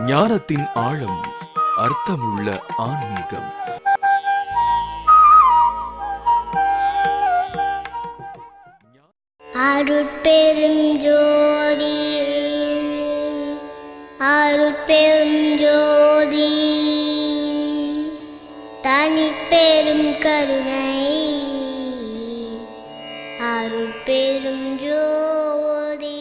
ஞானத்தின் ஆழம் அர்த்தமுள்ள ஆன்மீகம் அருட்பெரும் ஜோதி அருட்பெரும் ஜோதி தனிப்பெரும் கருணை அருட்பெரும் ஜோதி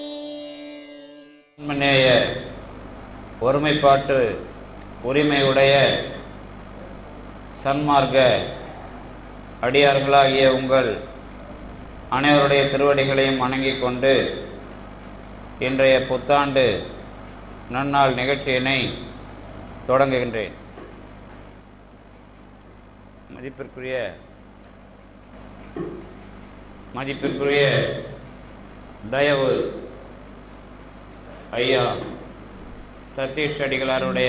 ஆன்மநேய ஒருமைப்பாட்டு உரிமையுடைய சன்மார்க்க அடியார்களாகிய உங்கள் அனைவருடைய திருவடிகளையும் வணங்கிக் கொண்டு இன்றைய புத்தாண்டு நன்னாள் நிகழ்ச்சியினை தொடங்குகின்றேன் மதிப்பிற்குரிய மதிப்பிற்குரிய தயவு ஐயா சதீஷ் அடிகளாருடைய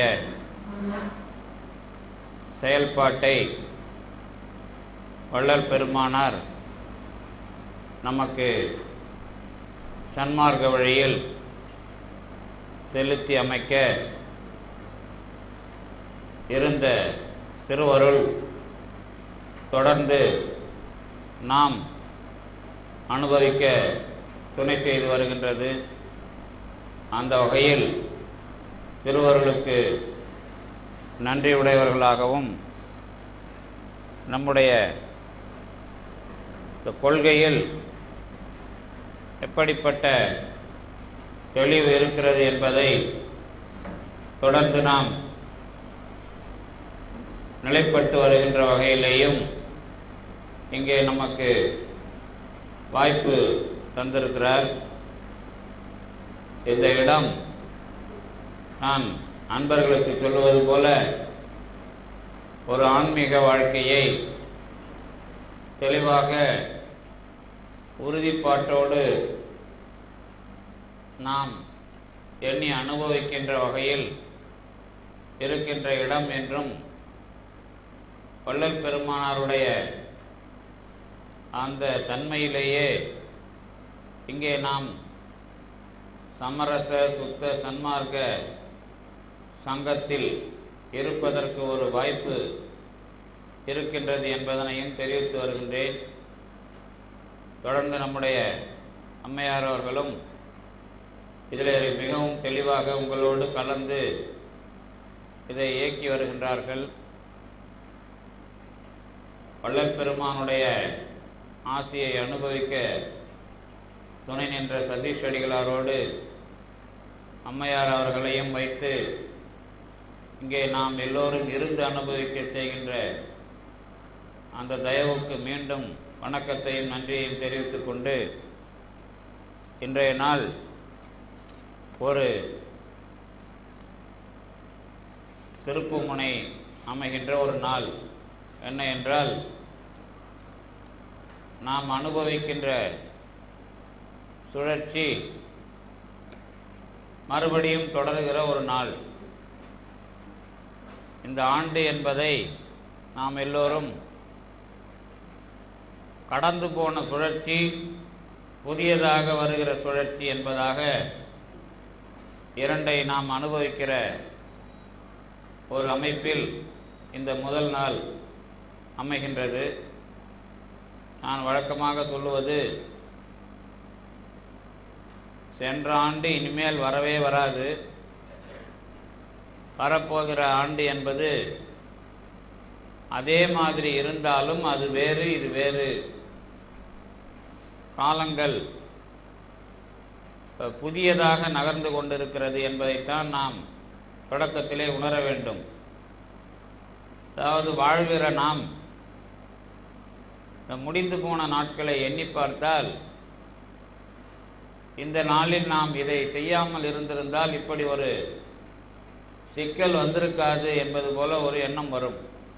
செயல்பாட்டை வள்ளல் பெருமானார் நமக்கு சன்மார்க்க வழியில் செலுத்தி அமைக்க இருந்த திருவருள் தொடர்ந்து நாம் அனுபவிக்க துணை செய்து வருகின்றது அந்த வகையில் திருவருளுக்கு நன்றியுடையவர்களாகவும் நம்முடைய இந்த கொள்கையில் எப்படிப்பட்ட தெளிவு இருக்கிறது என்பதை தொடர்ந்து நாம் நிலைப்பட்டு வருகின்ற வகையிலேயும் இங்கே நமக்கு வாய்ப்பு தந்திருக்கிறார் இந்த இடம் நான் அன்பர்களுக்கு சொல்லுவது போல ஒரு ஆன்மீக வாழ்க்கையை தெளிவாக உறுதிப்பாட்டோடு நாம் எண்ணி அனுபவிக்கின்ற வகையில் இருக்கின்ற இடம் என்றும் வள்ளல் பெருமானாருடைய அந்த தன்மையிலேயே இங்கே நாம் சமரச சுத்த சன்மார்க்க சங்கத்தில் இருப்பதற்கு ஒரு வாய்ப்பு இருக்கின்றது என்பதனையும் தெரிவித்து வருகின்றேன் தொடர்ந்து நம்முடைய அம்மையார் அவர்களும் இதில் மிகவும் தெளிவாக உங்களோடு கலந்து இதை இயக்கி வருகின்றார்கள் வள்ளல் பெருமானுடைய ஆசையை அனுபவிக்க துணை நின்ற சதீஷ் அடிகளாரோடு அம்மையார் அவர்களையும் வைத்து இங்கே நாம் எல்லோரும் இருந்து அனுபவிக்க செய்கின்ற அந்த தயவுக்கு மீண்டும் வணக்கத்தையும் நன்றியையும் தெரிவித்துக் கொண்டு இன்றைய நாள் ஒரு திருப்புமுனை அமைகின்ற ஒரு நாள் என்ன என்றால் நாம் அனுபவிக்கின்ற சுழற்சி மறுபடியும் தொடருகிற ஒரு நாள் இந்த ஆண்டு என்பதை நாம் எல்லோரும் கடந்து போன சுழற்சி புதியதாக வருகிற சுழற்சி என்பதாக இரண்டை நாம் அனுபவிக்கிற ஒரு அமைப்பில் இந்த முதல் நாள் அமைகின்றது நான் வழக்கமாக சொல்லுவது சென்ற ஆண்டு இனிமேல் வரவே வராது வரப்போகிற ஆண்டு என்பது அதே மாதிரி இருந்தாலும் அது வேறு இது வேறு காலங்கள் அஹ், புதியதாக நகர்ந்து கொண்டிருக்கிறது என்பதைத்தான் நாம் தொடக்கத்திலே உணர வேண்டும் அதாவது வாழ்கிற நாம் இந்த முடிந்து போன நாட்களை எண்ணி பார்த்தால் இந்த நாளில் நாம் இதை செய்யாமல் இருந்திருந்தால் இப்படி ஒரு சிக்கல் வந்திருக்காது என்பது போல ஒரு எண்ணம் வரும்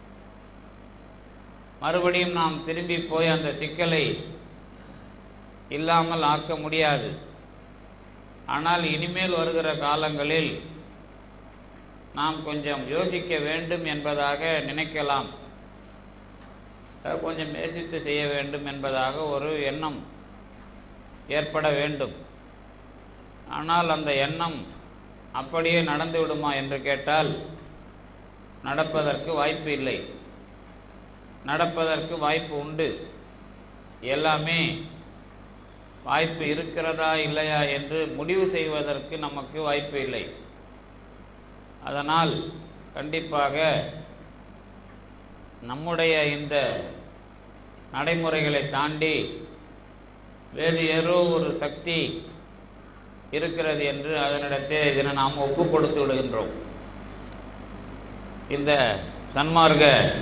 மறுபடியும் நாம் திரும்பி போய் அந்த சிக்கலை இல்லாமல் ஆக்க முடியாது ஆனால் இனிமேல் வருகிற காலங்களில் நாம் கொஞ்சம் யோசிக்க வேண்டும் என்பதாக நினைக்கலாம் அஹ் கொஞ்சம் யோசித்து செய்ய வேண்டும் என்பதாக ஒரு எண்ணம் ஏற்பட வேண்டும் ஆனால் அந்த எண்ணம் அப்படியே நடந்து விடுமா என்று கேட்டால் நடப்பதற்கு வாய்ப்பு இல்லை நடப்பதற்கு வாய்ப்பு உண்டு எல்லாமே வாய்ப்பு இருக்கிறதா இல்லையா என்று முடிவு செய்வதற்கு நமக்கு வாய்ப்பு இல்லை அதனால் கண்டிப்பாக நம்முடைய இந்த நடைமுறைகளை தாண்டி வேறு ஏதோ ஒரு சக்தி இருக்கிறது என்று அதனிடத்தே இதனை நாம் ஒப்பு கொடுத்து விடுகின்றோம் இந்த சன்மார்க்க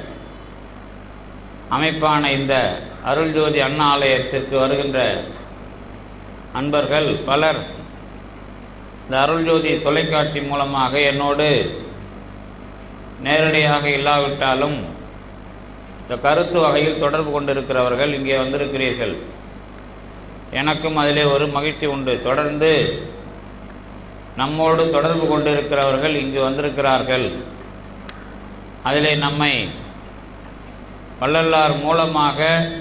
அமைப்பான இந்த அருள்ஜோதி அண்ணா ஆலயத்திற்கு வருகின்ற அன்பர்கள் பலர் இந்த அருள்ஜோதி தொலைக்காட்சி மூலமாக என்னோடு நேரடியாக இல்லாவிட்டாலும் இந்த கருத்து வகையில் தொடர்பு கொண்டிருக்கிறவர்கள் இங்கே வந்திருக்கிறீர்கள் எனக்கும் அதிலே ஒரு மகிழ்ச்சி உண்டு தொடர்ந்து நம்மோடு தொடர்பு கொண்டிருக்கிறவர்கள் இங்கு வந்திருக்கிறார்கள் அதிலே நம்மை வள்ளலார் மூலமாக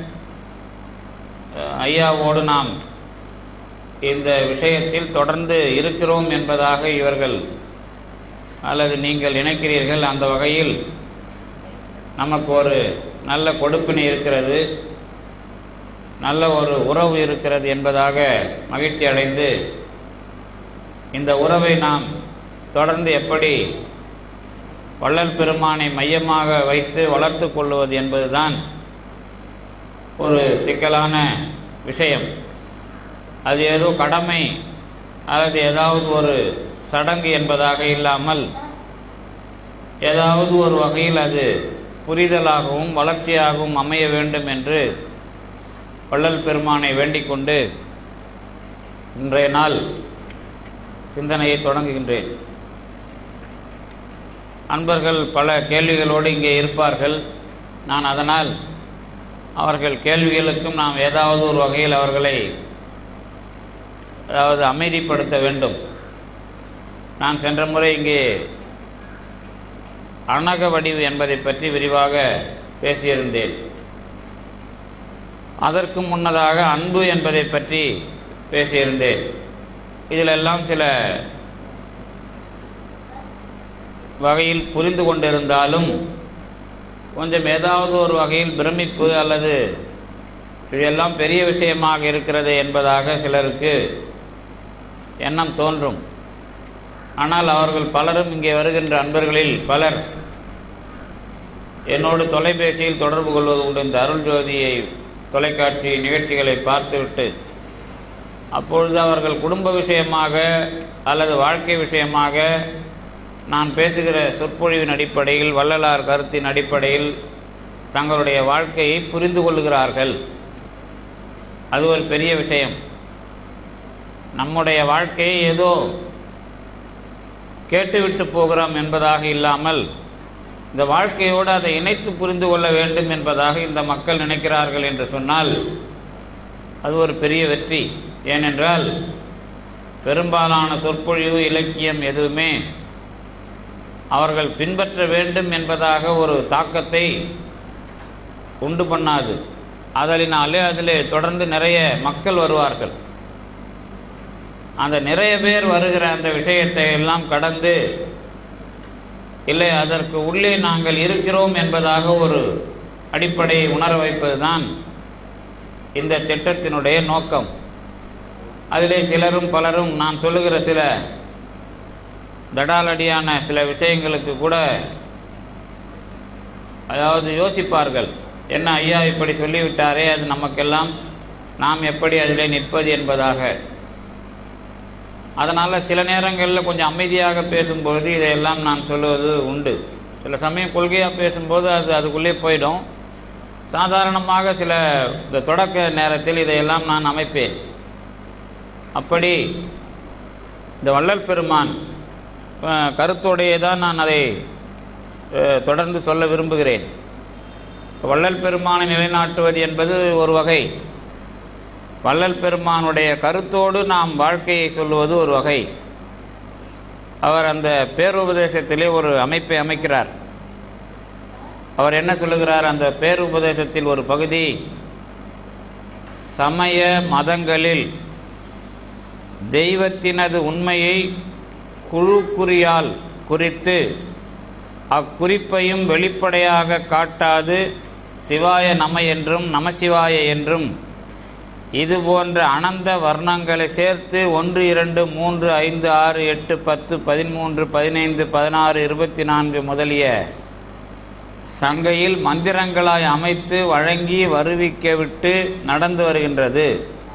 அஹ், ஐயாவோடு நாம் இந்த விஷயத்தில் தொடர்ந்து இருக்கிறோம் என்பதாக இவர்கள் அல்லது நீங்கள் நினைக்கிறீர்கள் அந்த வகையில் நமக்கு ஒரு நல்ல கொடுப்பினை இருக்கிறது நல்ல ஒரு உறவு இருக்கிறது என்பதாக மகிழ்ச்சி அடைந்து இந்த உறவை நாம் தொடர்ந்து எப்படி வள்ளல் பெருமானை மையமாக வைத்து வளர்த்து கொள்வது என்பதுதான் ஒரு சிக்கலான விஷயம் அது ஏதோ கடமை அல்லது ஏதாவது ஒரு சடங்கு என்பதாக இல்லாமல் ஏதாவது ஒரு வகையில் அது புரிதலாகவும் வளர்ச்சியாகவும் அமைய வேண்டும் என்று வள்ளல் பெருமானை வேண்டிக் கொண்டு இன்றைய நாள் சிந்தனையை தொடங்குகின்றேன் அன்பர்கள் பல கேள்விகளோடு இங்கே இருப்பார்கள் நான் அதனால் அவர்கள் கேள்விகளுக்கும் நாம் ஏதாவது ஒரு வகையில் அவர்களை அதாவது அமைதிப்படுத்த வேண்டும் நான் சென்ற முறை இங்கே அனக வடிவு என்பதை பற்றி விரிவாக பேசியிருந்தேன் அதற்கு முன்னதாக அன்பு என்பதை பற்றி பேசியிருந்தேன் இதிலெல்லாம் சில வகையில் புரிந்து கொண்டிருந்தாலும் கொஞ்சம் ஏதாவது ஒரு வகையில் பிரமிப்பு அல்லது இதெல்லாம் பெரிய விஷயமாக இருக்கிறது என்பதாக சிலருக்கு எண்ணம் தோன்றும் ஆனால் அவர்கள் பலரும் இங்கே வருகின்ற அன்பர்களில் பலர் என்னோடு தொலைபேசியில் தொடர்பு கொள்வது உண்டு இந்த அருள் ஜோதியை தொலைக்காட்சி நிகழ்ச்சிகளை பார்த்துவிட்டு அப்பொழுது அவர்கள் குடும்ப விஷயமாக அல்லது வாழ்க்கை விஷயமாக நான் பேசுகிற சொற்பொழிவின் அடிப்படையில் வள்ளலார் கருத்தின் அடிப்படையில் தங்களுடைய வாழ்க்கையை புரிந்து கொள்ளுகிறார்கள் அது ஒரு பெரிய விஷயம் நம்முடைய வாழ்க்கையை ஏதோ கேட்டுவிட்டு போகிறோம் என்பதாக இல்லாமல் இந்த வாழ்க்கையோடு அதை இணைத்து புரிந்து கொள்ள வேண்டும் என்பதாக இந்த மக்கள் நினைக்கிறார்கள் என்று சொன்னால் அது ஒரு பெரிய வெற்றி ஏனென்றால் பெரும்பாலான சொற்பொழிவு இலக்கியம் எதுவுமே அவர்கள் பின்பற்ற வேண்டும் என்பதாக ஒரு தாக்கத்தை உண்டு பண்ணாது அதலினாலே அதில் தொடர்ந்து நிறைய மக்கள் வருவார்கள் அந்த நிறைய பேர் வருகிற அந்த விஷயத்தை எல்லாம் கடந்து இல்லை அதற்கு உள்ளே நாங்கள் இருக்கிறோம் என்பதாக ஒரு அடிப்படையை உணர வைப்பதுதான் இந்த திட்டத்தினுடைய நோக்கம் அதிலே சிலரும் பலரும் நான் சொல்லுகிற சில தடாலடியான சில விஷயங்களுக்கு கூட அதாவது யோசிப்பார்கள் என்ன ஐயா இப்படி சொல்லிவிட்டாரே அது நமக்கெல்லாம் நாம் எப்படி அதிலே நிற்பது என்பதாக அதனால் சில நேரங்களில் கொஞ்சம் அமைதியாக பேசும்பொழுது இதையெல்லாம் நான் சொல்லுவது உண்டு சில சமயம் கொள்கையாக பேசும்போது அது அதுக்குள்ளே போயிடும் சாதாரணமாக சில இந்த தொடக்க நேரத்தில் இதையெல்லாம் நான் அமைப்பேன் அப்படி இந்த வள்ளல் பெருமான் அஹ், கருத்தோடையே தான் நான் அதை அஹ், தொடர்ந்து சொல்ல விரும்புகிறேன் வள்ளல் பெருமானை நிலைநாட்டுவது என்பது ஒரு வகை வள்ளல் பெருமானுடைய கருத்தோடு நாம் வாழ்க்கையை சொல்லுவது ஒரு வகை அவர் அந்த பேருபதேசத்திலே ஒரு அமைப்பை அமைக்கிறார் அவர் என்ன சொல்லுகிறார் அந்த பேருபதேசத்தில் ஒரு பகுதி சமய மதங்களில் தெய்வத்தினது உண்மையை குழுக்குறியால் குறித்து அக்குறிப்பையும் வெளிப்படையாக காட்டாது சிவாய நம என்றும் நமசிவாய என்றும் இது போன்ற அனந்த வர்ணங்களை சேர்த்து ஒன்று இரண்டு மூன்று ஐந்து ஆறு எட்டு பத்து பதிமூன்று பதினைந்து பதினாறு இருபத்தி நான்கு முதலிய சங்கையில் மந்திரங்களாய் அமைத்து வழங்கி வருவிக்க விட்டு நடந்து வருகின்றது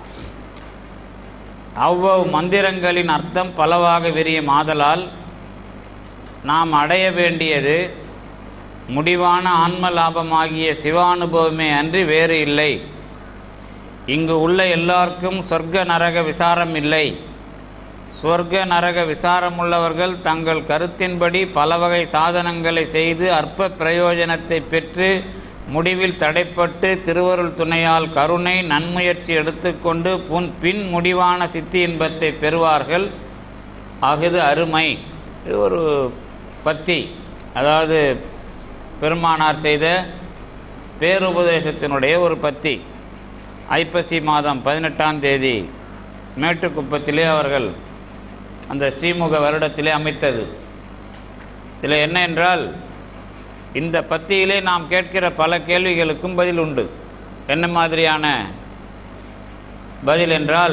அவ்வளவு மந்திரங்களின் அர்த்தம் பலவாக விரியும் ஆதலால் நாம் அடைய வேண்டியது முடிவான ஆன்ம லாபமாகிய சிவானுபவமே அன்றி வேறு இல்லை இங்கு உள்ள எல்லாருக்கும் சொர்க்க நரக விசாரம் இல்லை சொர்க்க நரக விசாரமுள்ளவர்கள் தங்கள் கருத்தின்படி பல வகை சாதனங்களை செய்து அற்ப பிரயோஜனத்தை பெற்று முடிவில் தடைப்பட்டு திருவருள் துணையால் கருணை நன்முயற்சி எடுத்துக்கொண்டு புன் பின் முடிவான சித்தி இன்பத்தை பெறுவார்கள் அகுது அருமை இது ஒரு பத்தி அதாவது பெருமானார் செய்த பேருபதேசத்தினுடைய ஒரு பத்தி ஐப்பசி மாதம் பதினெட்டாம் தேதி மேட்டுக்குப்பத்திலே அவர்கள் அந்த ஸ்ரீமுக வருடத்திலே அமைத்தது இதில் என்ன என்றால் இந்த பத்தியிலே நாம் கேட்கிற பல கேள்விகளுக்கும் பதில் உண்டு என்ன மாதிரியான பதில் என்றால்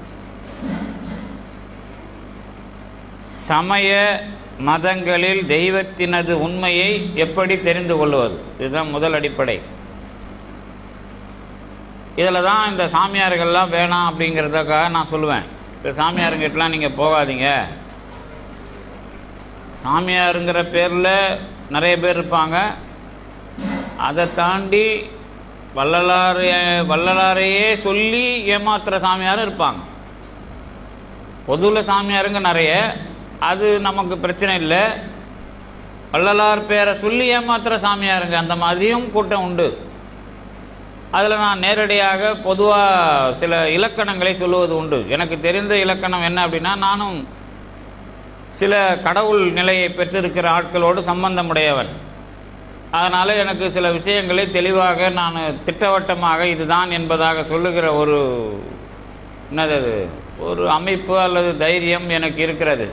சமய மதங்களில் தெய்வத்தினது உண்மையை எப்படி தெரிந்து கொள்வது இதுதான் முதல் அடிப்படை இதில் தான் இந்த சாமியார்கள்லாம் வேணாம் அப்படிங்கிறதுக்காக நான் சொல்லுவேன் இந்த சாமியாருங்கிட்டலாம் நீங்கள் போகாதீங்க சாமியாருங்கிற பேரில் நிறைய பேர் இருப்பாங்க அதை தாண்டி வள்ளலாரைய வள்ளலாரையே சொல்லி ஏமாத்துகிற சாமியாரும் இருப்பாங்க பொதுவில் சாமியாருங்க நிறைய அது நமக்கு பிரச்சனை இல்லை வள்ளலார் பேரை சொல்லி ஏமாத்துகிற சாமியாருங்க அந்த மாதிரியும் கூட்டம் உண்டு அதில் நான் நேரடியாக பொதுவாக சில இலக்கணங்களை சொல்லுவது உண்டு எனக்கு தெரிந்த இலக்கணம் என்ன அப்படின்னா நானும் சில கடவுள் நிலையை பெற்றிருக்கிற ஆட்களோடு சம்பந்தமுடையவன் அதனால் எனக்கு சில விஷயங்களை தெளிவாக நான் திட்டவட்டமாக இதுதான் என்பதாக சொல்லுகிற ஒரு என்னது அது ஒரு அமைப்பு அல்லது தைரியம் எனக்கு இருக்கிறது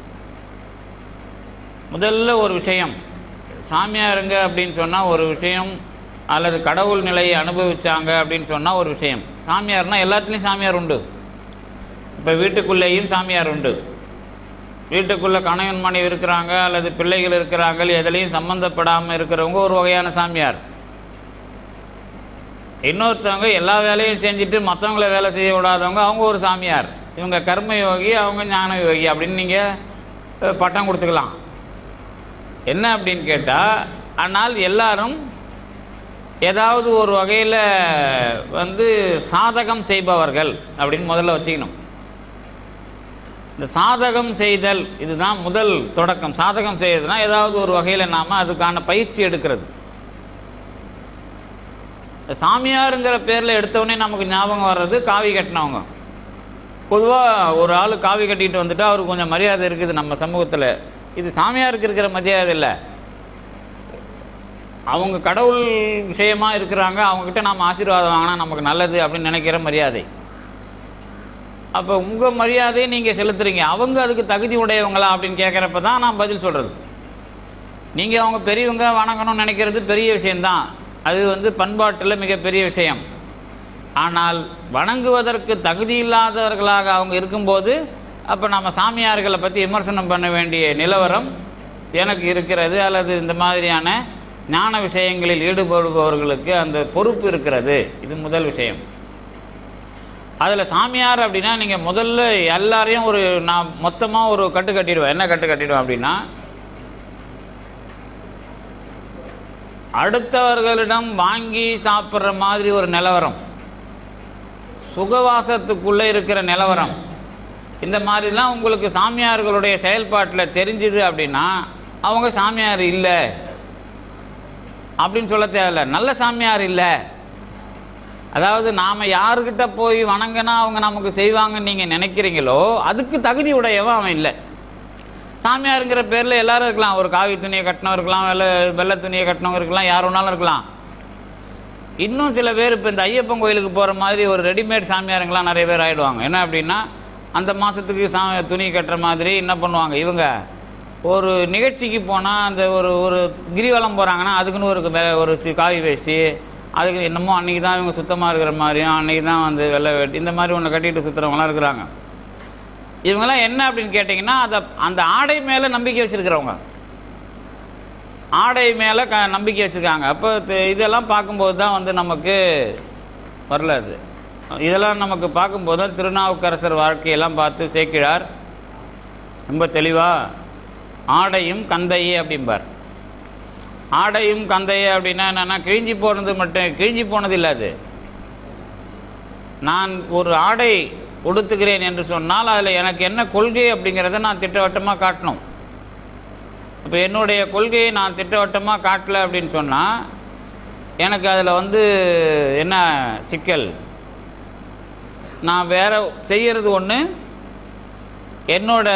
முதல்ல ஒரு விஷயம் சாமியாருங்க அப்படின்னு சொன்னால் ஒரு விஷயம் அல்லது கடவுள் நிலையை அனுபவிச்சாங்க அப்படின்னு சொன்னால் ஒரு விஷயம் சாமியார்னால் எல்லாத்துலேயும் சாமியார் உண்டு இப்போ வீட்டுக்குள்ளேயும் சாமியார் உண்டு வீட்டுக்குள்ளே கணவன் மனைவி இருக்கிறாங்க அல்லது பிள்ளைகள் இருக்கிறாங்க எதுலேயும் சம்மந்தப்படாமல் இருக்கிறவங்க ஒரு வகையான சாமியார் இன்னொருத்தவங்க எல்லா வேலையும் செஞ்சுட்டு மற்றவங்கள வேலை செய்ய விடாதவங்க அவங்க ஒரு சாமியார் இவங்க கர்ம யோகி அவங்க ஞான யோகி அப்படின்னு நீங்கள் பட்டம் கொடுத்துக்கலாம் என்ன அப்படின்னு கேட்டால் ஆனால் எல்லாரும் ஏதாவது ஒரு வகையில் வந்து சாதகம் செய்பவர்கள் அப்படின்னு முதல்ல வச்சுக்கணும் இந்த சாதகம் செய்தல் இதுதான் முதல் தொடக்கம் சாதகம் செய்யறதுனா ஏதாவது ஒரு வகையில் நாம் அதுக்கான பயிற்சி எடுக்கிறது சாமியாருங்கிற பேரில் எடுத்தவொடனே நமக்கு ஞாபகம் வர்றது காவி கட்டினவங்க பொதுவாக ஒரு ஆள் காவி கட்டிட்டு வந்துட்டால் அவருக்கு கொஞ்சம் மரியாதை இருக்குது நம்ம சமூகத்தில் இது சாமியாருக்கு இருக்கிற மரியாதை இல்லை அவங்க கடவுள் விஷயமா இருக்கிறாங்க அவங்கக்கிட்ட நாம் ஆசீர்வாதம் வாங்கினா நமக்கு நல்லது அப்படின்னு நினைக்கிற மரியாதை அப்போ உங்கள் மரியாதையை நீங்கள் செலுத்துறீங்க அவங்க அதுக்கு தகுதி உடையவங்களா அப்படின்னு கேட்குறப்ப தான் நான் பதில் சொல்கிறது நீங்கள் அவங்க பெரியவங்க வணங்கணும்னு நினைக்கிறது பெரிய விஷயந்தான் அது வந்து பண்பாட்டில் மிகப்பெரிய விஷயம் ஆனால் வணங்குவதற்கு தகுதி இல்லாதவர்களாக அவங்க இருக்கும்போது அப்போ நம்ம சாமியார்களை பற்றி விமர்சனம் பண்ண வேண்டிய நிலவரம் எனக்கு இருக்கிறது அல்லது இந்த மாதிரியான ஞான விஷயங்களில் ஈடுபடுபவர்களுக்கு அந்த பொறுப்பு இருக்கிறது இது முதல் விஷயம் அதில் சாமியார் அப்படின்னா நீங்கள் முதல்ல எல்லாரையும் ஒரு நான் மொத்தமாக ஒரு கட்டு கட்டிடுவேன் என்ன கட்டு கட்டிடுவேன் அப்படின்னா அடுத்தவர்களிடம் வாங்கி சாப்பிட்ற மாதிரி ஒரு நிலவரம் சுகவாசத்துக்குள்ளே இருக்கிற நிலவரம் இந்த மாதிரிலாம் உங்களுக்கு சாமியார்களுடைய செயல்பாட்டில் தெரிஞ்சுது அப்படின்னா அவங்க சாமியார் இல்லை அப்படின்னு சொல்ல தேவையில்ல நல்ல சாமியார் இல்லை அதாவது நாம் யாருக்கிட்ட போய் வணங்கினா அவங்க நமக்கு செய்வாங்கன்னு நீங்கள் நினைக்கிறீங்களோ அதுக்கு தகுதி உடையவன் அவன் இல்லை சாமியாருங்கிற பேரில் எல்லாரும் இருக்கலாம் ஒரு காவி துணியை கட்டினவங்க இருக்கலாம் வெள்ளை வெள்ளை துணியை கட்டினவங்க இருக்கலாம் யார் வேணாலும் இருக்கலாம் இன்னும் சில பேர் இப்போ இந்த ஐயப்பன் கோயிலுக்கு போகிற மாதிரி ஒரு ரெடிமேட் சாமியாருங்களாம் நிறைய பேர் ஆகிடுவாங்க என்ன அப்படின்னா அந்த மாதத்துக்கு சா துணி கட்டுற மாதிரி என்ன பண்ணுவாங்க இவங்க ஒரு நிகழ்ச்சிக்கு போனால் அந்த ஒரு ஒரு கிரிவலம் போகிறாங்கன்னா அதுக்குன்னு ஒரு வே- ஒரு சி- காவி வேஷ்டி அதுக்கு என்னமோ அன்றைக்கி தான் இவங்க சுத்தமாக இருக்கிற மாதிரியும் அன்றைக்கி தான் வந்து வெள்ளை வேட்டி இந்த மாதிரி ஒன்று கட்டிட்டு சுற்றுறவங்களாம் இருக்கிறாங்க இவங்கெல்லாம் என்ன அப்படின்னு கேட்டிங்கன்னா அதை அந்த ஆடை மேலே நம்பிக்கை வச்சுருக்கிறவங்க ஆடை மேலே க நம்பிக்கை வச்சுருக்காங்க அப்போ த- இதெல்லாம் பார்க்கும்போது தான் வந்து நமக்கு வரல அது இதெல்லாம் நமக்கு பார்க்கும்போது தான் திருநாவுக்கரசர் வாழ்க்கையெல்லாம் பார்த்து சேக்கிழார் ரொம்ப தெளிவாக ஆடையும் கந்தையே அப்படிம்பார் ஆடையும் கந்தையே அப்படின்னா என்னென்னா கிழிஞ்சி போனது மட்டும் கிழிஞ்சி போனது இல்லை அது நான் ஒரு ஆடை உடுத்துகிறேன் என்று சொன்னால் அதில் எனக்கு என்ன கொள்கை அப்படிங்கிறத நான் திட்டவட்டமாக காட்டணும் இப்போ என்னுடைய கொள்கையை நான் திட்டவட்டமாக காட்டல அப்படின்னு சொன்னால் எனக்கு அதில் வந்து என்ன சிக்கல் நான் வேற செய்யறது ஒன்று என்னோட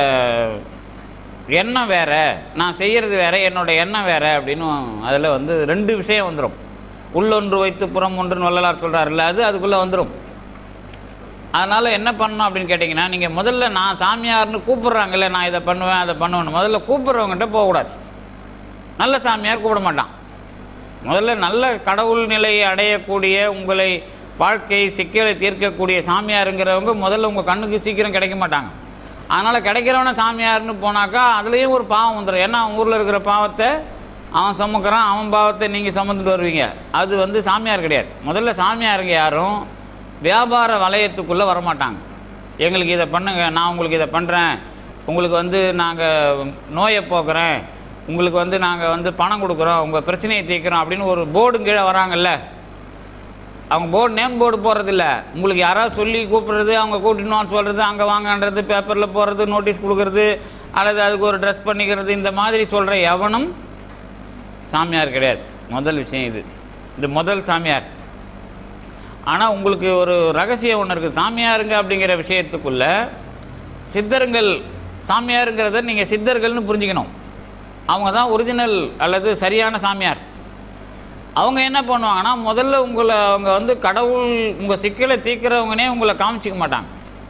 எண்ணம் வேற நான் செய்யறது வேற என்னோட எண்ணம் வேற அப்படின்னு அதில் வந்து ரெண்டு விஷயம் வந்துடும் உள்ளொன்று வைத்து புறம் ஒன்றுன்னு வள்ளலார் சொல்கிறாருல்ல அது அதுக்குள்ளே வந்துடும் அதனால் என்ன பண்ணணும் அப்படின்னு கேட்டிங்கன்னா நீங்கள் முதல்ல நான் சாமியார்னு கூப்பிட்றாங்கல்ல நான் இதை பண்ணுவேன் அதை பண்ணுவேன் முதல்ல கூப்பிட்றவங்ககிட்ட போகக்கூடாது நல்ல சாமியார் கூப்பிட மாட்டான் முதல்ல நல்ல கடவுள் நிலையை அடையக்கூடிய உங்களை வாழ்க்கை சிக்கலை தீர்க்கக்கூடிய சாமியாருங்கிறவங்க முதல்ல உங்கள் கண்ணுக்கு சீக்கிரம் கிடைக்க மாட்டாங்க அதனால் கிடைக்கிறவன சாமியார்னு போனாக்கா அதுலேயும் ஒரு பாவம் வந்துடும் ஏன்னா அவன் ஊரில் இருக்கிற பாவத்தை அவன் சுமக்கிறான் அவன் பாவத்தை நீங்கள் சுமந்துட்டு வருவீங்க அது வந்து சாமியார் கிடையாது முதல்ல சாமியாருங்க யாரும் வியாபார வலயத்துக்குள்ளே வரமாட்டாங்க எங்களுக்கு இதை பண்ணுங்க நான் உங்களுக்கு இதை பண்ணுறேன் உங்களுக்கு வந்து நாங்கள் நோயை போக்குறேன் உங்களுக்கு வந்து நாங்கள் வந்து பணம் கொடுக்குறோம் உங்கள் பிரச்சனையை தீர்க்குறோம் அப்படின்னு ஒரு போர்டு கீழே வராங்கல்ல அவங்க போர்டு நேம் போர்டு போடுறதில்ல உங்களுக்கு யாராவது சொல்லி கூப்பிடுறது அவங்க கூட்டின்னு சொல்கிறது அங்கே வாங்கன்றது பேப்பரில் போடுறது நோட்டீஸ் கொடுக்கறது அல்லது அதுக்கு ஒரு ட்ரெஸ் பண்ணிக்கிறது இந்த மாதிரி சொல்கிற எவனும் சாமியார் கிடையாது முதல் விஷயம் இது இது முதல் சாமியார் ஆனால் உங்களுக்கு ஒரு ரகசியம் ஒன்று இருக்குது சாமியாருங்க அப்படிங்கிற விஷயத்துக்குள்ள சித்தருங்கள் சாமியாருங்கிறத நீங்கள் சித்தர்கள்னு புரிஞ்சுக்கணும் அவங்க தான் ஒரிஜினல் அல்லது சரியான சாமியார் அவங்க என்ன பண்ணுவாங்கன்னா முதல்ல உங்களை அவங்க வந்து கடவுள் உங்கள் சிக்கலை தீர்க்கிறவங்கனே உங்களை காமிச்சிக்க மாட்டாங்க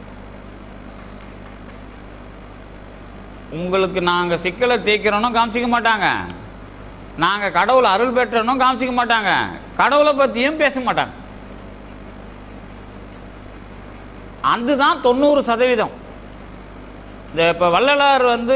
உங்களுக்கு நாங்கள் சிக்கலை தீர்க்கிறோன்னு காமிச்சிக்க மாட்டாங்க நாங்கள் கடவுள் அருள் பெற்றனும் காமிச்சிக்க மாட்டாங்க கடவுளை பற்றியும் பேச மாட்டாங்க அதுதான் தொண்ணூறு சதவீதம் இந்த இப்போ வள்ளலார் வந்து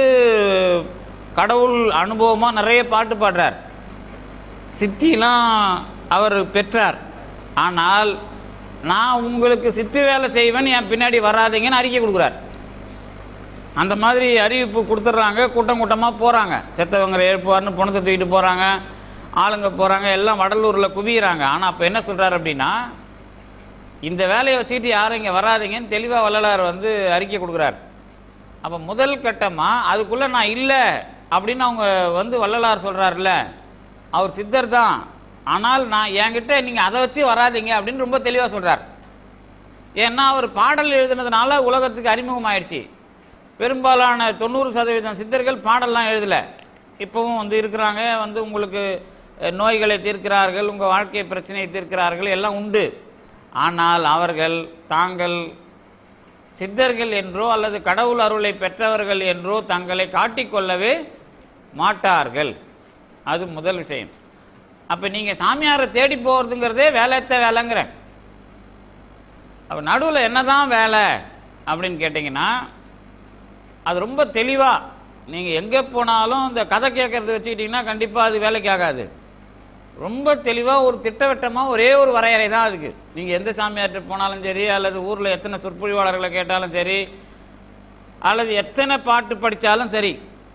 கடவுள் அனுபவமாக நிறைய பாட்டு பாடுறார் சித்திலாம் அவர் பெற்றார் ஆனால் நான் உங்களுக்கு சித்தி வேலை செய்வேன் என் பின்னாடி வராதீங்கன்னு அறிக்கை கொடுக்குறார் அந்த மாதிரி அறிவிப்பு கொடுத்துட்றாங்க கூட்டம் கூட்டமாக போகிறாங்க செத்தவங்களை எழுப்புவார்னு பணத்தை தூக்கிட்டு போகிறாங்க ஆளுங்க போகிறாங்க எல்லாம் வடலூரில் குவிகிறாங்க ஆனால் அப்போ என்ன சொல்கிறார் அப்படின்னா இந்த வேலையை வச்சுக்கிட்டு யாரும் இங்கே வராதீங்கன்னு தெளிவாக வள்ளலார் வந்து அறிக்கை கொடுக்குறார் அப்போ முதல் கட்டமாக அதுக்குள்ளே நான் இல்லை அப்படின்னு அவங்க வந்து வள்ளலார் சொல்கிறாருல்ல அவர் சித்தர் தான் ஆனால் நான் என்கிட்ட நீங்கள் அதை வச்சு வராதீங்க அப்படின்னு ரொம்ப தெளிவாக சொல்கிறார் ஏன்னா அவர் பாடல் எழுதுனதுனால உலகத்துக்கு அறிமுகமாயிடுச்சு பெரும்பாலான தொண்ணூறு சதவீதம் சித்தர்கள் பாடல்லாம் எழுதலை இப்போவும் வந்து இருக்கிறாங்க வந்து உங்களுக்கு அஹ், நோய்களை தீர்க்கிறார்கள் உங்கள் வாழ்க்கை பிரச்சனையை தீர்க்கிறார்கள் எல்லாம் உண்டு ஆனால் அவர்கள் தாங்கள் சித்தர்கள் என்றோ அல்லது கடவுள் அருளை பெற்றவர்கள் என்றோ தங்களை காட்டிக்கொள்ளவே மாட்டார்கள் அது முதல் விஷயம் அப்போ நீங்கள் சாமியாரை தேடி போகிறதுங்கிறதே வேலைத்த வேலைங்கிறேன் அப்போ நடுவில் என்னதான் வேலை அப்படின்னு கேட்டிங்கன்னா அது ரொம்ப தெளிவாக நீங்கள் எங்கே போனாலும் இந்த கதை கேட்கறது வச்சுக்கிட்டிங்கன்னா கண்டிப்பாக அது வேலைக்கு ஆகாது ரொம்ப தெளிவாக ஒரு திட்டவட்டமாக ஒரே ஒரு வரையறை தான் அதுக்கு நீங்கள் எந்த சாமியார்கிட்ட போனாலும் சரி அல்லது ஊரில் எத்தனை சொற்பொழிவாளர்களை கேட்டாலும் சரி அல்லது எத்தனை பாட்டு படித்தாலும் சரி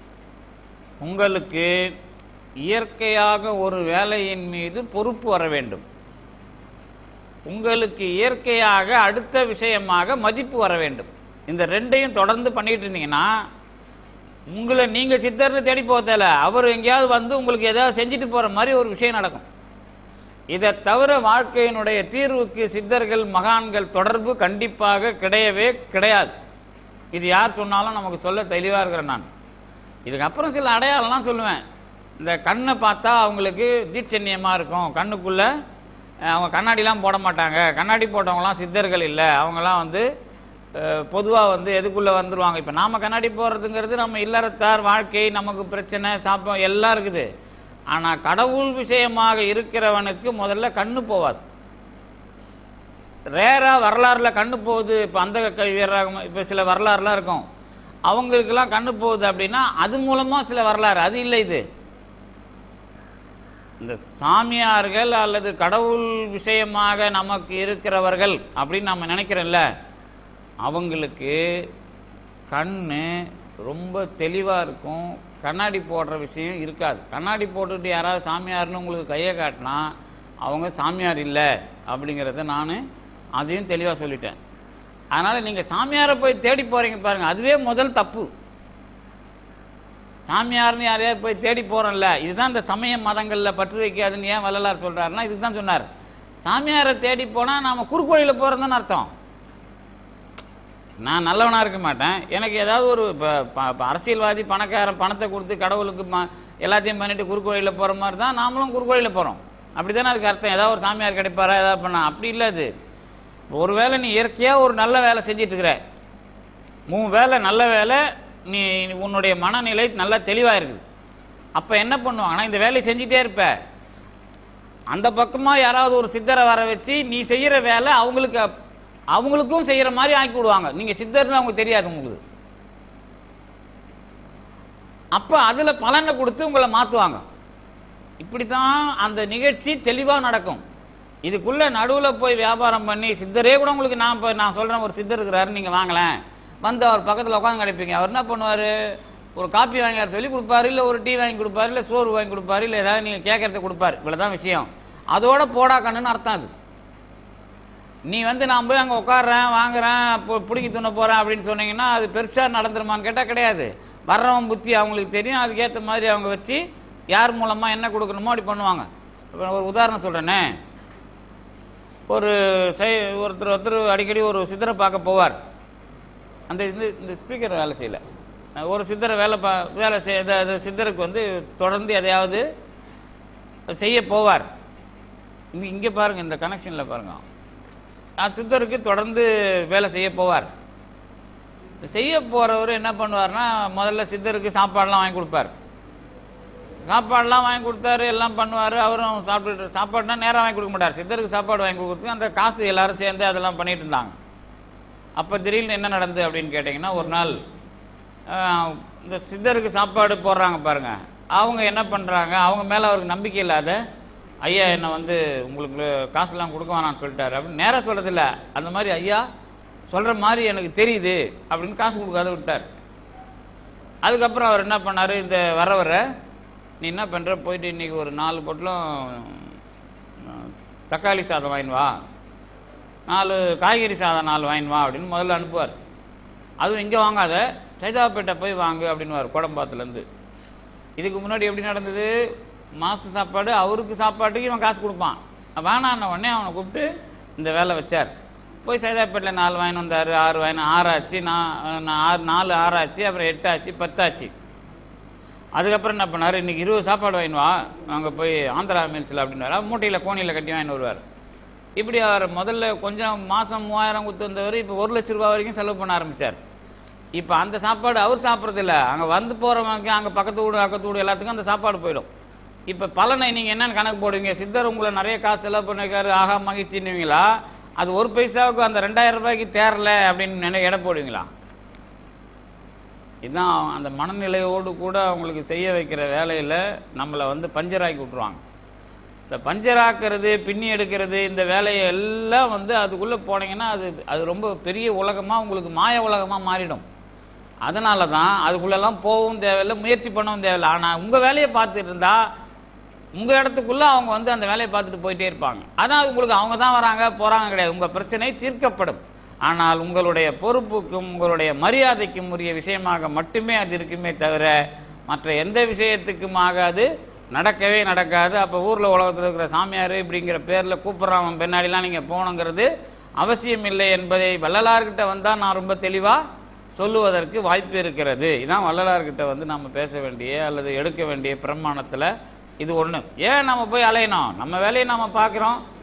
உங்களுக்கு இயற்கையாக ஒரு வேலையின் மீது பொறுப்பு வர வேண்டும் உங்களுக்கு இயற்கையாக அடுத்த விஷயமாக மதிப்பு வர வேண்டும் இந்த ரெண்டையும் தொடர்ந்து பண்ணிட்டு இருந்தீங்கன்னா உங்களை நீங்கள் சித்தர்னு தேடி போகல அவர் எங்கேயாவது வந்து உங்களுக்கு ஏதாவது செஞ்சுட்டு போகிற மாதிரி ஒரு விஷயம் நடக்கும் இதை தவிர வாழ்க்கையினுடைய தீர்வுக்கு சித்தர்கள் மகான்கள் தொடர்பு கண்டிப்பாக கிடையவே கிடையாது இது யார் சொன்னாலும் நமக்கு சொல்ல தெளிவாக இருக்கிறேன் நான் இதுக்கப்புறம் சில அடையாளம்லாம் சொல்லுவேன் இந்த கண்ணை பார்த்தா அவங்களுக்கு தீட்சண்யமாக இருக்கும் கண்ணுக்குள்ளே அவங்க கண்ணாடிலாம் போட மாட்டாங்க கண்ணாடி போட்டவங்களாம் சித்தர்கள் இல்லை அவங்களாம் வந்து பொதுவாக வந்து எதுக்குள்ளே வந்துருவாங்க இப்போ நாம் கண்ணாடி போடுறதுங்கிறது நம்ம இல்லறத்தார் வாழ்க்கை நமக்கு பிரச்சனை சாப்பம் எல்லாம் இருக்குது ஆனால் கடவுள் விஷயமாக இருக்கிறவனுக்கு முதல்ல கண்ணு போவாது ரேராக வரலாறுல கண்ணு போகுது இப்போ அந்த க- வீரராக இப்போ சில வரலாறுலாம் இருக்கும் அவங்களுக்கெல்லாம் கண்ணு போகுது அப்படின்னா அது மூலமாக சில வரலாறு அது இல்லை இது இந்த சாமியார்கள் அல்லது கடவுள் விஷயமாக நமக்கு இருக்கிறவர்கள் அப்படின்னு நம்ம நினைக்கிறோம்ல அவங்களுக்கு கண்ணு ரொம்ப தெளிவாக இருக்கும் கண்ணாடி போடுற விஷயம் இருக்காது கண்ணாடி போட்டுட்டு யாராவது சாமியார்னு உங்களுக்கு கையை காட்டினா அவங்க சாமியார் இல்லை அப்படிங்கிறத நான் அதையும் தெளிவாக சொல்லிட்டேன் அதனால் நீங்கள் சாமியாரை போய் தேடி போகிறீங்க பாருங்கள் அதுவே முதல் தப்பு சாமியார்னு யாரையாவது போய் தேடி போகிறோம்ல இதுதான் இந்த சமய மதங்களில் பற்று வைக்காதுன்னு ஏன் வள்ளலார் சொல்கிறாருன்னா இதுக்கு தான் சொன்னார் சாமியாரை தேடி போனால் நாம் குறுக்கோழியில் போகிறதுன்னு அர்த்தம் நான் நல்லவனாக இருக்க மாட்டேன் எனக்கு ஏதாவது ஒரு இப்போ ப- ப- அரசியல்வாதி பணக்காரன் பணத்தை கொடுத்து கடவுளுக்கு ம எல்லாத்தையும் பண்ணிட்டு குறுக்கோழியில் போகிற மாதிரி தான் நாமளும் குறுக்கோழியில் போகிறோம் அப்படி தானே அதுக்கு அர்த்தம் ஏதாவது ஒரு சாமியார் கிடைப்பாரா ஏதாவது பண்ண அப்படி இல்லை அது ஒருவேளை நீ இயற்கையாக ஒரு நல்ல வேலை செஞ்சிட்டு இருக்கிற மூணு வேலை நல்ல வேலை நீ உன்னுடைய மனநிலை நல்லா தெளிவாக இருக்குது அப்போ என்ன பண்ணுவாங்கன்னா இந்த வேலையை செஞ்சிட்டே இருப்ப அந்த பக்கமாக யாராவது ஒரு சித்தரை வர வச்சு நீ செய்கிற வேலை அவங்களுக்கு அப்- அவங்களுக்கும் செய்கிற மாதிரி ஆக்கி விடுவாங்க நீங்கள் சித்தர்னு அவங்க தெரியாது உங்களுக்கு அப்போ அதில் பலனை கொடுத்து உங்களை மாற்றுவாங்க இப்படி தான் அந்த நிகழ்ச்சி தெளிவாக நடக்கும் இதுக்குள்ளே நடுவில் போய் வியாபாரம் பண்ணி சித்தரே கூட உங்களுக்கு நான் இப்போ நான் சொல்கிறேன் ஒரு சித்தர் இருக்கிறாரு நீங்கள் வாங்கலேன் வந்து அவர் பக்கத்தில் உட்காந்து கிடைப்பீங்க அவர் என்ன பண்ணுவார் ஒரு காப்பி வாங்கி சொல்லி கொடுப்பாரு இல்லை ஒரு டீ வாங்கி கொடுப்பாரு இல்லை சோறு வாங்கி கொடுப்பாரு இல்லை ஏதாவது நீங்கள் கேட்கறத கொடுப்பாரு இவ்வளோதான் விஷயம் அதோட போடா கண்ணுன்னு அர்த்தம் அது நீ வந்து நான் போய் அங்கே உட்காடுறேன் வாங்குறேன் பு- பிடுங்கி துண்ண போகிறேன் அப்படின்னு சொன்னீங்கன்னா அது பெருசாக நடந்துருமான்னு கேட்டால் கிடையாது வர்றவன் புத்தி அவங்களுக்கு தெரியும் அதுக்கேற்ற மாதிரி அவங்க வச்சு யார் மூலமாக என்ன கொடுக்கணுமோ அப்படி பண்ணுவாங்க இப்ப நான் ஒரு உதாரணம் சொல்கிறேனே ஒரு செய் ஒருத்தர் ஒருத்தர் அடிக்கடி ஒரு சித்தரை பார்க்க போவார் அந்த இந்த இந்த ஸ்பீக்கர் வேலை செய்யல ஒரு சித்தரை வேலை பா வேலை செய்ய அந்த- அந்த சித்தருக்கு வந்து தொடர்ந்து எதையாவது செய்ய போவார் இங்க இங்கே பாருங்க இந்த கனெக்ஷனில் பாருங்க அந்த சித்தருக்கு தொடர்ந்து வேலை செய்ய போவார் செய்ய போறவர் என்ன பண்ணுவார்னா முதல்ல சித்தருக்கு சாப்பாடுலாம் வாங்கி கொடுப்பார் சாப்பாடுலாம் வாங்கி கொடுத்தாரு எல்லாம் பண்ணுவார் அவரும் சாப்பிட்டுட்டு சாப்பாடுனா நேரம் வாங்கி கொடுக்க மாட்டார் சித்தருக்கு சாப்பாடு வாங்கி கொடுத்து அந்த காசு எல்லாரும் சேர்ந்து அதெல்லாம் பண்ணிட்டு இருந்தாங்க அப்போ திடீர்னு என்ன நடந்தது அப்படின்னு கேட்டிங்கன்னா ஒரு நாள் ஆஹ், இந்த சித்தருக்கு சாப்பாடு போடுறாங்க பாருங்க அவங்க என்ன பண்ணுறாங்க அவங்க மேலே அவருக்கு நம்பிக்கை இல்லாத ஐயா என்னை வந்து உங்களுக்கு காசுலாம் கொடுக்க வேணாம்னு சொல்லிட்டாரு அப்படின்னு நேராக சொல்கிறதில்ல அந்த மாதிரி ஐயா சொல்கிற மாதிரி எனக்கு தெரியுது அப்படின்னு காசு கொடுக்காத விட்டார் அதுக்கப்புறம் அவர் என்ன பண்ணார் இந்த வர வர நீ என்ன பண்ணுற போயிட்டு இன்னைக்கு ஒரு நாலு பொட்டலும் அஹ், தக்காளி சாதம் வாங்கின்னு வா நாலு காய்கறி சாதம் நாலு வாங்கின்னு வா அப்படின்னு முதல்ல அனுப்புவார் அதுவும் இங்கே வாங்காத சைதாப்பேட்டை போய் வாங்கு அப்படின்னுவார் கோடம்பாத்துலேருந்து இதுக்கு முன்னாடி எப்படி நடந்தது மாசு சாப்பாடு அவருக்கு சாப்பாட்டுக்கு இவன் காசு கொடுப்பான் வேணான்ன உடனே அவனை கூப்பிட்டு இந்த வேலை வச்சார் போய் சைதாப்பேட்டில் நாலு வாங்கின்னு வந்தார் ஆறு வாங்கின ஆறாச்சு நான் நான் ஆறு நாலு ஆறாச்சு அப்புறம் எட்டாச்சு பத்தாச்சு அதுக்கப்புறம் என்ன பண்ணார் இன்னைக்கு இருபது சாப்பாடு வாங்கின்னு வா அங்கே போய் ஆந்திரா மீல்ஸில் அப்படின்னாரு மூட்டையில் கோணியில் கட்டி வாங்கின்னு வருவார் இப்படி அவர் முதல்ல கொஞ்சம் மாதம் மூவாயிரம் கொடுத்து வந்தவர் இப்போ ஒரு லட்ச ரூபா வரைக்கும் செலவு பண்ண ஆரம்பித்தார் இப்போ அந்த சாப்பாடு அவர் சாப்பிட்றதில்ல அங்கே வந்து போகிறவங்க அங்கே பக்கத்து வீடு அக்கத்து வீடு எல்லாத்துக்கும் அந்த சாப்பாடு போயிடும் இப்போ பலனை நீங்கள் என்னென்னு கணக்கு போடுவீங்க சித்தர் உங்களை நிறைய காசு செலவு பண்ணிருக்காரு ஆகா மகிழ்ச்சின்னுவீங்களா அது ஒரு பைசாவுக்கு அந்த ரெண்டாயிரம் ரூபாய்க்கு தேரல அப்படின்னு நினை எடை போடுவீங்களா இதுதான் அந்த மனநிலையோடு கூட அவங்களுக்கு செய்ய வைக்கிற வேலையில் நம்மளை வந்து பஞ்சராக்கி விட்ருவாங்க இந்த பஞ்சராக்கிறது பின்னி எடுக்கிறது இந்த வேலையை எல்லாம் வந்து அதுக்குள்ளே போனீங்கன்னா அது அது ரொம்ப பெரிய உலகமாக உங்களுக்கு மாய உலகமாக மாறிடும் அதனால தான் அதுக்குள்ளெல்லாம் போகவும் தேவையில்லை முயற்சி பண்ணவும் தேவையில்லை ஆனால் உங்கள் வேலையை பார்த்துட்டு இருந்தா உங்கள் இடத்துக்குள்ளே அவங்க வந்து அந்த வேலையை பார்த்துட்டு போயிட்டே இருப்பாங்க அதான் உங்களுக்கு அவங்க தான் வராங்க போகிறாங்க கிடையாது உங்கள் பிரச்சனை தீர்க்கப்படும் ஆனால் உங்களுடைய பொறுப்புக்கும் உங்களுடைய மரியாதைக்கும் உரிய விஷயமாக மட்டுமே அது இருக்குமே தவிர மற்ற எந்த விஷயத்துக்குமாக அது நடக்கவே நடக்காது அப்போ ஊரில் உலகத்தில் இருக்கிற சாமியார் இப்படிங்கிற பேரில் கூப்பிட்றான் பின்னாடிலாம் நீங்கள் போகணுங்கிறது அவசியம் இல்லை என்பதை வள்ளலார்கிட்ட வந்தால் நான் ரொம்ப தெளிவாக சொல்லுவதற்கு வாய்ப்பு இருக்கிறது இதான் வள்ளலார்கிட்ட வந்து நம்ம பேச வேண்டிய அல்லது எடுக்க வேண்டிய பிரமாணத்தில் இது ஒன்று ஏன் நம்ம போய் அலையணும் நம்ம வேலையை நம்ம பார்க்குறோம்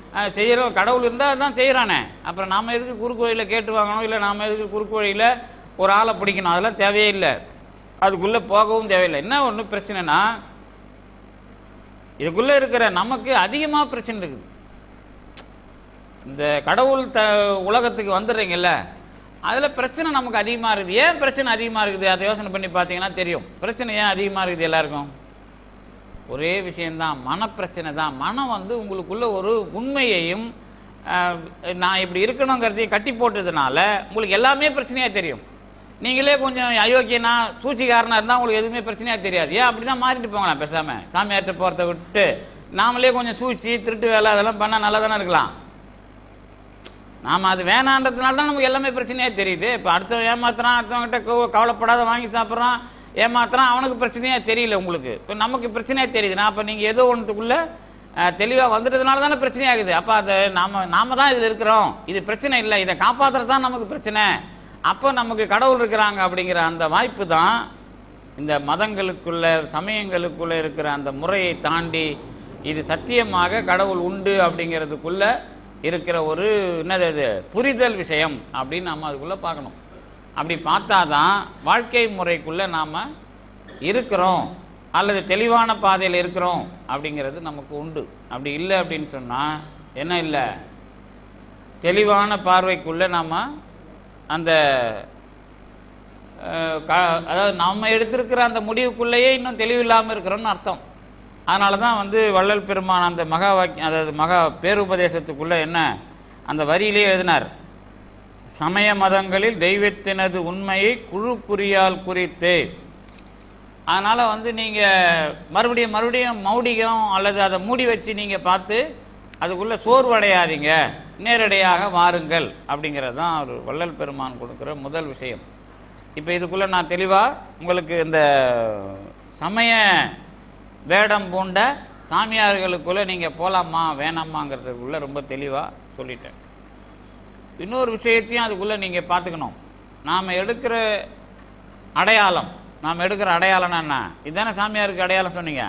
செய்கிறோம் கடவுள் இருந்தால் தான் செய்கிறானே அப்புறம் நாம் எதுக்கு குறுக்கு வழியில் கேட்டு வாங்கணும் இல்லை நாம் எதுக்கு குறுக்கு வழியில் ஒரு ஆளை பிடிக்கணும் அதெல்லாம் தேவையே இல்லை அதுக்குள்ளே போகவும் தேவையில்லை என்ன ஒன்று பிரச்சனைனா இதுக்குள்ளே இருக்கிற நமக்கு அதிகமாக பிரச்சனை இருக்குது இந்த கடவுள் த உலகத்துக்கு வந்துடுறீங்கல்ல அதில் பிரச்சனை நமக்கு அதிகமாக இருக்குது ஏன் பிரச்சனை அதிகமாக இருக்குது அதை யோசனை பண்ணி பார்த்தீங்கன்னா தெரியும் பிரச்சனை ஏன் அதிகமாக இருக்குது எல்லாருக்கும் ஒரே விஷயந்தான் மனப்பிரச்சனை தான் மனம் வந்து உங்களுக்குள்ள ஒரு உண்மையையும் ஆஹ், நான் இப்படி இருக்கணுங்கிறதையும் கட்டி போட்டதுனால உங்களுக்கு எல்லாமே பிரச்சனையாக தெரியும் நீங்களே கொஞ்சம் அயோக்கியனா சூழ்ச்சிக்காரனா இருந்தால் உங்களுக்கு எதுவுமே பிரச்சனையாக தெரியாது ஏன் அப்படி தான் மாறிட்டு போங்களேன் பேசாமல் சாமியார்கிட்ட போகிறத விட்டு நாமளே கொஞ்சம் சூழ்ச்சி திருட்டு வேலை அதெல்லாம் பண்ணால் நல்லா தானே இருக்கலாம் நாம அது வேணான்றதுனால தான் நமக்கு எல்லாமே பிரச்சனையா தெரியுது இப்போ அடுத்தவன் ஏமாத்துறான் அடுத்தவங்கிட்ட கவ- கவலைப்படாத வாங்கி சாப்பிட்றான் ஏமாத்துறான் அவனுக்கு பிரச்சனையா தெரியல உங்களுக்கு இப்போ நமக்கு பிரச்சனையா தெரியுது நான் அப்போ நீங்கள் ஏதோ ஒன்றுக்குள்ள தெளிவாக வந்துட்டதுனால தானே பிரச்சனையாகுது அப்போ அதை நாம நாம தான் இதில் இருக்கிறோம் இது பிரச்சனை இல்லை இதை காப்பாற்றுறது தான் நமக்கு பிரச்சனை அப்போ நமக்கு கடவுள் இருக்கிறாங்க அப்படிங்கிற அந்த வாய்ப்பு தான் இந்த மதங்களுக்குள்ள சமயங்களுக்குள்ள இருக்கிற அந்த முறையை தாண்டி இது சத்தியமாக கடவுள் உண்டு அப்படிங்கிறதுக்குள்ள இருக்கிற ஒரு என்னது அது புரிதல் விஷயம் அப்படின்னு நம்ம அதுக்குள்ள பார்க்கணும் அப்படி பார்த்தாதான் வாழ்க்கை முறைக்குள்ள நாம இருக்கிறோம் அல்லது தெளிவான பாதையில் இருக்கிறோம் அப்படிங்கிறது நமக்கு உண்டு அப்படி இல்லை அப்படின்னு சொன்னா என்ன இல்லை தெளிவான பார்வைக்குள்ள நாம அந்த அஹ், க- அதாவது நம்ம எடுத்திருக்கிற அந்த முடிவுக்குள்ளேயே இன்னும் தெளிவில்லாமல் இருக்கிறோம்னு அர்த்தம் அதனால தான் வந்து வள்ளல் பெருமான் அந்த மகா வாக்கியம் அதாவது மகா பேருபதேசத்துக்குள்ள என்ன அந்த வரியிலே எழுதினார் சமய மதங்களில் தெய்வத்தினது உண்மையை குழு குறியால் குறித்து அதனால வந்து நீங்க மறுபடியும் மறுபடியும் மௌடிகம் அல்லது அதை மூடி வச்சு நீங்க பார்த்து அதுக்குள்ள சோர்வடையாதீங்க நேரடியாக வாருங்கள் அப்படிங்கிறது தான் ஒரு வள்ளல் பெருமான் கொடுக்குற முதல் விஷயம் இப்போ இதுக்குள்ள நான் தெளிவா உங்களுக்கு இந்த சமய வேடம் பூண்ட சாமியார்களுக்குள்ள நீங்க போலாமா வேணாமாங்கிறதுக்குள்ள ரொம்ப தெளிவா சொல்லிட்டேன் இன்னொரு விஷயத்தையும் அதுக்குள்ள நீங்க பார்த்துக்கணும் நாம எடுக்கிற அடையாளம் நாம் எடுக்கிற அடையாளம்னா என்ன இதுதானே சாமியாருக்கு அடையாளம் சொன்னீங்க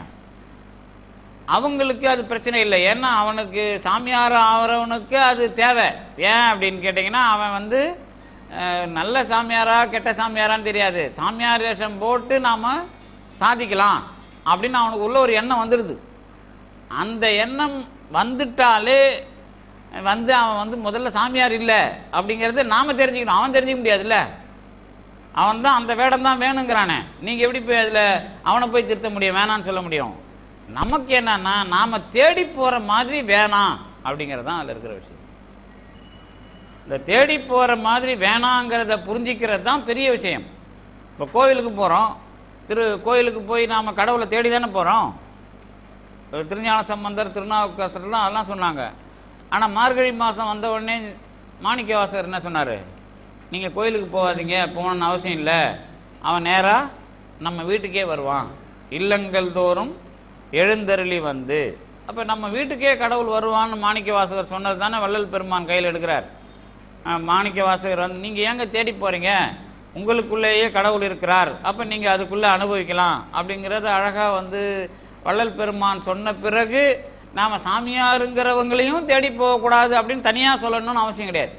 அவங்களுக்கு அது பிரச்சனை இல்லை ஏன்னா அவனுக்கு சாமியார் ஆகிறவனுக்கு அது தேவை ஏன் அப்படின்னு கேட்டிங்கன்னா அவன் வந்து அஹ், நல்ல சாமியாரா கெட்ட சாமியாரான்னு தெரியாது சாமியார் வேஷம் போட்டு நாம் சாதிக்கலாம் அப்படின்னு அவனுக்கு உள்ள ஒரு எண்ணம் வந்துடுது அந்த எண்ணம் வந்துட்டாலே வந்து அவன் வந்து முதல்ல சாமியார் இல்லை அப்படிங்கிறது நாம தெரிஞ்சுக்கணும் அவன் தெரிஞ்சுக்க முடியாதுல்ல அவன் தான் அந்த வேடம் தான் வேணுங்கிறானே நீங்க எப்படி போய் அதுல அவனை போய் திருத்த முடியும் வேணான்னு சொல்ல முடியும் நமக்கு என்னன்னா நாம தேடி போற மாதிரி வேணாம் அப்படிங்கிறது தான் அதுல இருக்கிற விஷயம் இந்த தேடி போற மாதிரி வேணாங்கிறத புரிஞ்சிக்கிறது தான் பெரிய விஷயம் இப்போ கோவிலுக்கு போறோம் திரு கோயிலுக்கு போய் நாம கடவுளை தேடி தானே போறோம் திருஞான சம்பந்தர் திருநாவுக்கரசர்லாம் அதெல்லாம் சொன்னாங்க ஆனால் மார்கழி மாதம் வந்த உடனே மாணிக்கவாசகர் என்ன சொன்னார் நீங்கள் கோயிலுக்கு போகாதீங்க போகணும்னு அவசியம் இல்லை அவன் நேராக நம்ம வீட்டுக்கே வருவான் இல்லங்கள் தோறும் எழுந்தருளி வந்து அப்போ நம்ம வீட்டுக்கே கடவுள் வருவான்னு மாணிக்கவாசகர் சொன்னது தானே வள்ளல் பெருமான் கையில் எடுக்கிறார் அஹ், மாணிக்கவாசகர் வந்து நீங்கள் ஏங்க தேடி போகிறீங்க உங்களுக்குள்ளேயே கடவுள் இருக்கிறார் அப்போ நீங்கள் அதுக்குள்ளே அனுபவிக்கலாம் அப்படிங்கிறத அழகாக வந்து வள்ளல் பெருமான் சொன்ன பிறகு நாம் சாமியாருங்கிறவங்களையும் தேடி போகக்கூடாது அப்படின்னு தனியாக சொல்லணும்னு அவசியம் கிடையாது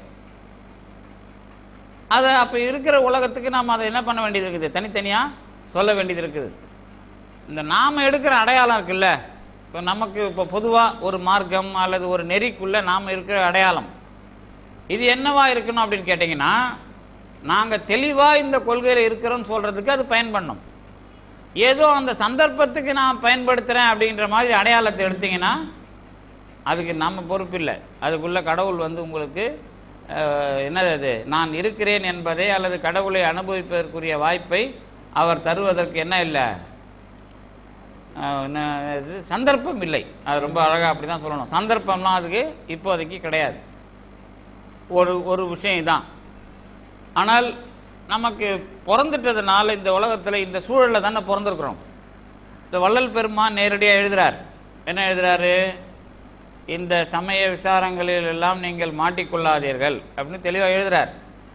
அதை அப்போ இருக்கிற உலகத்துக்கு நாம் அதை என்ன பண்ண வேண்டியது இருக்குது தனித்தனியாக சொல்ல வேண்டியது இருக்குது இந்த நாம் எடுக்கிற அடையாளம் இருக்குல்ல இப்போ நமக்கு இப்போ பொதுவாக ஒரு மார்க்கம் அல்லது ஒரு நெறிக்குள்ளே நாம் இருக்கிற அடையாளம் இது என்னவா இருக்கணும் அப்படின்னு கேட்டிங்கன்னா நாங்கள் தெளிவாக இந்த கொள்கையில் இருக்கிறோம்னு சொல்கிறதுக்கு அது பயன்படணும் ஏதோ அந்த சந்தர்ப்பத்துக்கு நான் பயன்படுத்துகிறேன் அப்படின்ற மாதிரி அடையாளத்தை எடுத்தீங்கன்னா அதுக்கு நம்ம பொறுப்பு இல்லை அதுக்குள்ள கடவுள் வந்து உங்களுக்கு அஹ், என்னது அது நான் இருக்கிறேன் என்பதை அல்லது கடவுளை அனுபவிப்பதற்குரிய வாய்ப்பை அவர் தருவதற்கு என்ன இல்லை அஹ், என்ன இது சந்தர்ப்பம் இல்லை அது ரொம்ப அழகாக அப்படி தான் சொல்லணும் சந்தர்ப்பம்லாம் அதுக்கு இப்போதைக்கு கிடையாது ஒரு ஒரு விஷயம் தான் ஆனால் நமக்கு பிறந்துட்டதுனால இந்த உலகத்தில் இந்த சூழலில் தானே பிறந்திருக்கிறோம் இந்த வள்ளல் பெருமான் நேரடியாக எழுதுறார் என்ன எழுதுறாரு இந்த சமய விசாரங்களில் எல்லாம் நீங்கள் மாட்டிக்கொள்ளாதீர்கள் அப்படின்னு தெளிவாக எழுதுறார்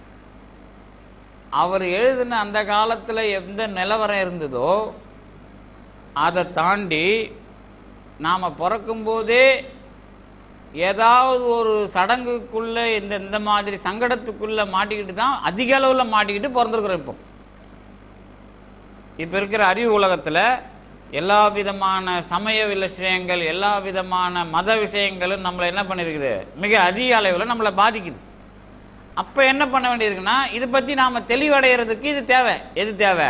அவர் எழுதின அந்த காலத்தில் எந்த நிலவரம் இருந்ததோ அதை தாண்டி நாம் பிறக்கும்போதே ஏதாவது ஒரு சடங்குக்குள்ள இந்த இந்த மாதிரி சங்கடத்துக்குள்ள மாட்டிக்கிட்டு தான் அதிக அளவில் மாட்டிக்கிட்டு பிறந்திருக்கிறோம் இப்போ இப்போ இருக்கிற அறிவு உலகத்தில் எல்லா விதமான சமய விஷயங்கள் எல்லா விதமான மத விஷயங்களும் நம்மளை என்ன பண்ணியிருக்குது மிக அதிக அளவில் நம்மளை பாதிக்குது அப்போ என்ன பண்ண வேண்டியிருக்குன்னா இதை பற்றி நாம் தெளிவடைகிறதுக்கு இது தேவை எது தேவை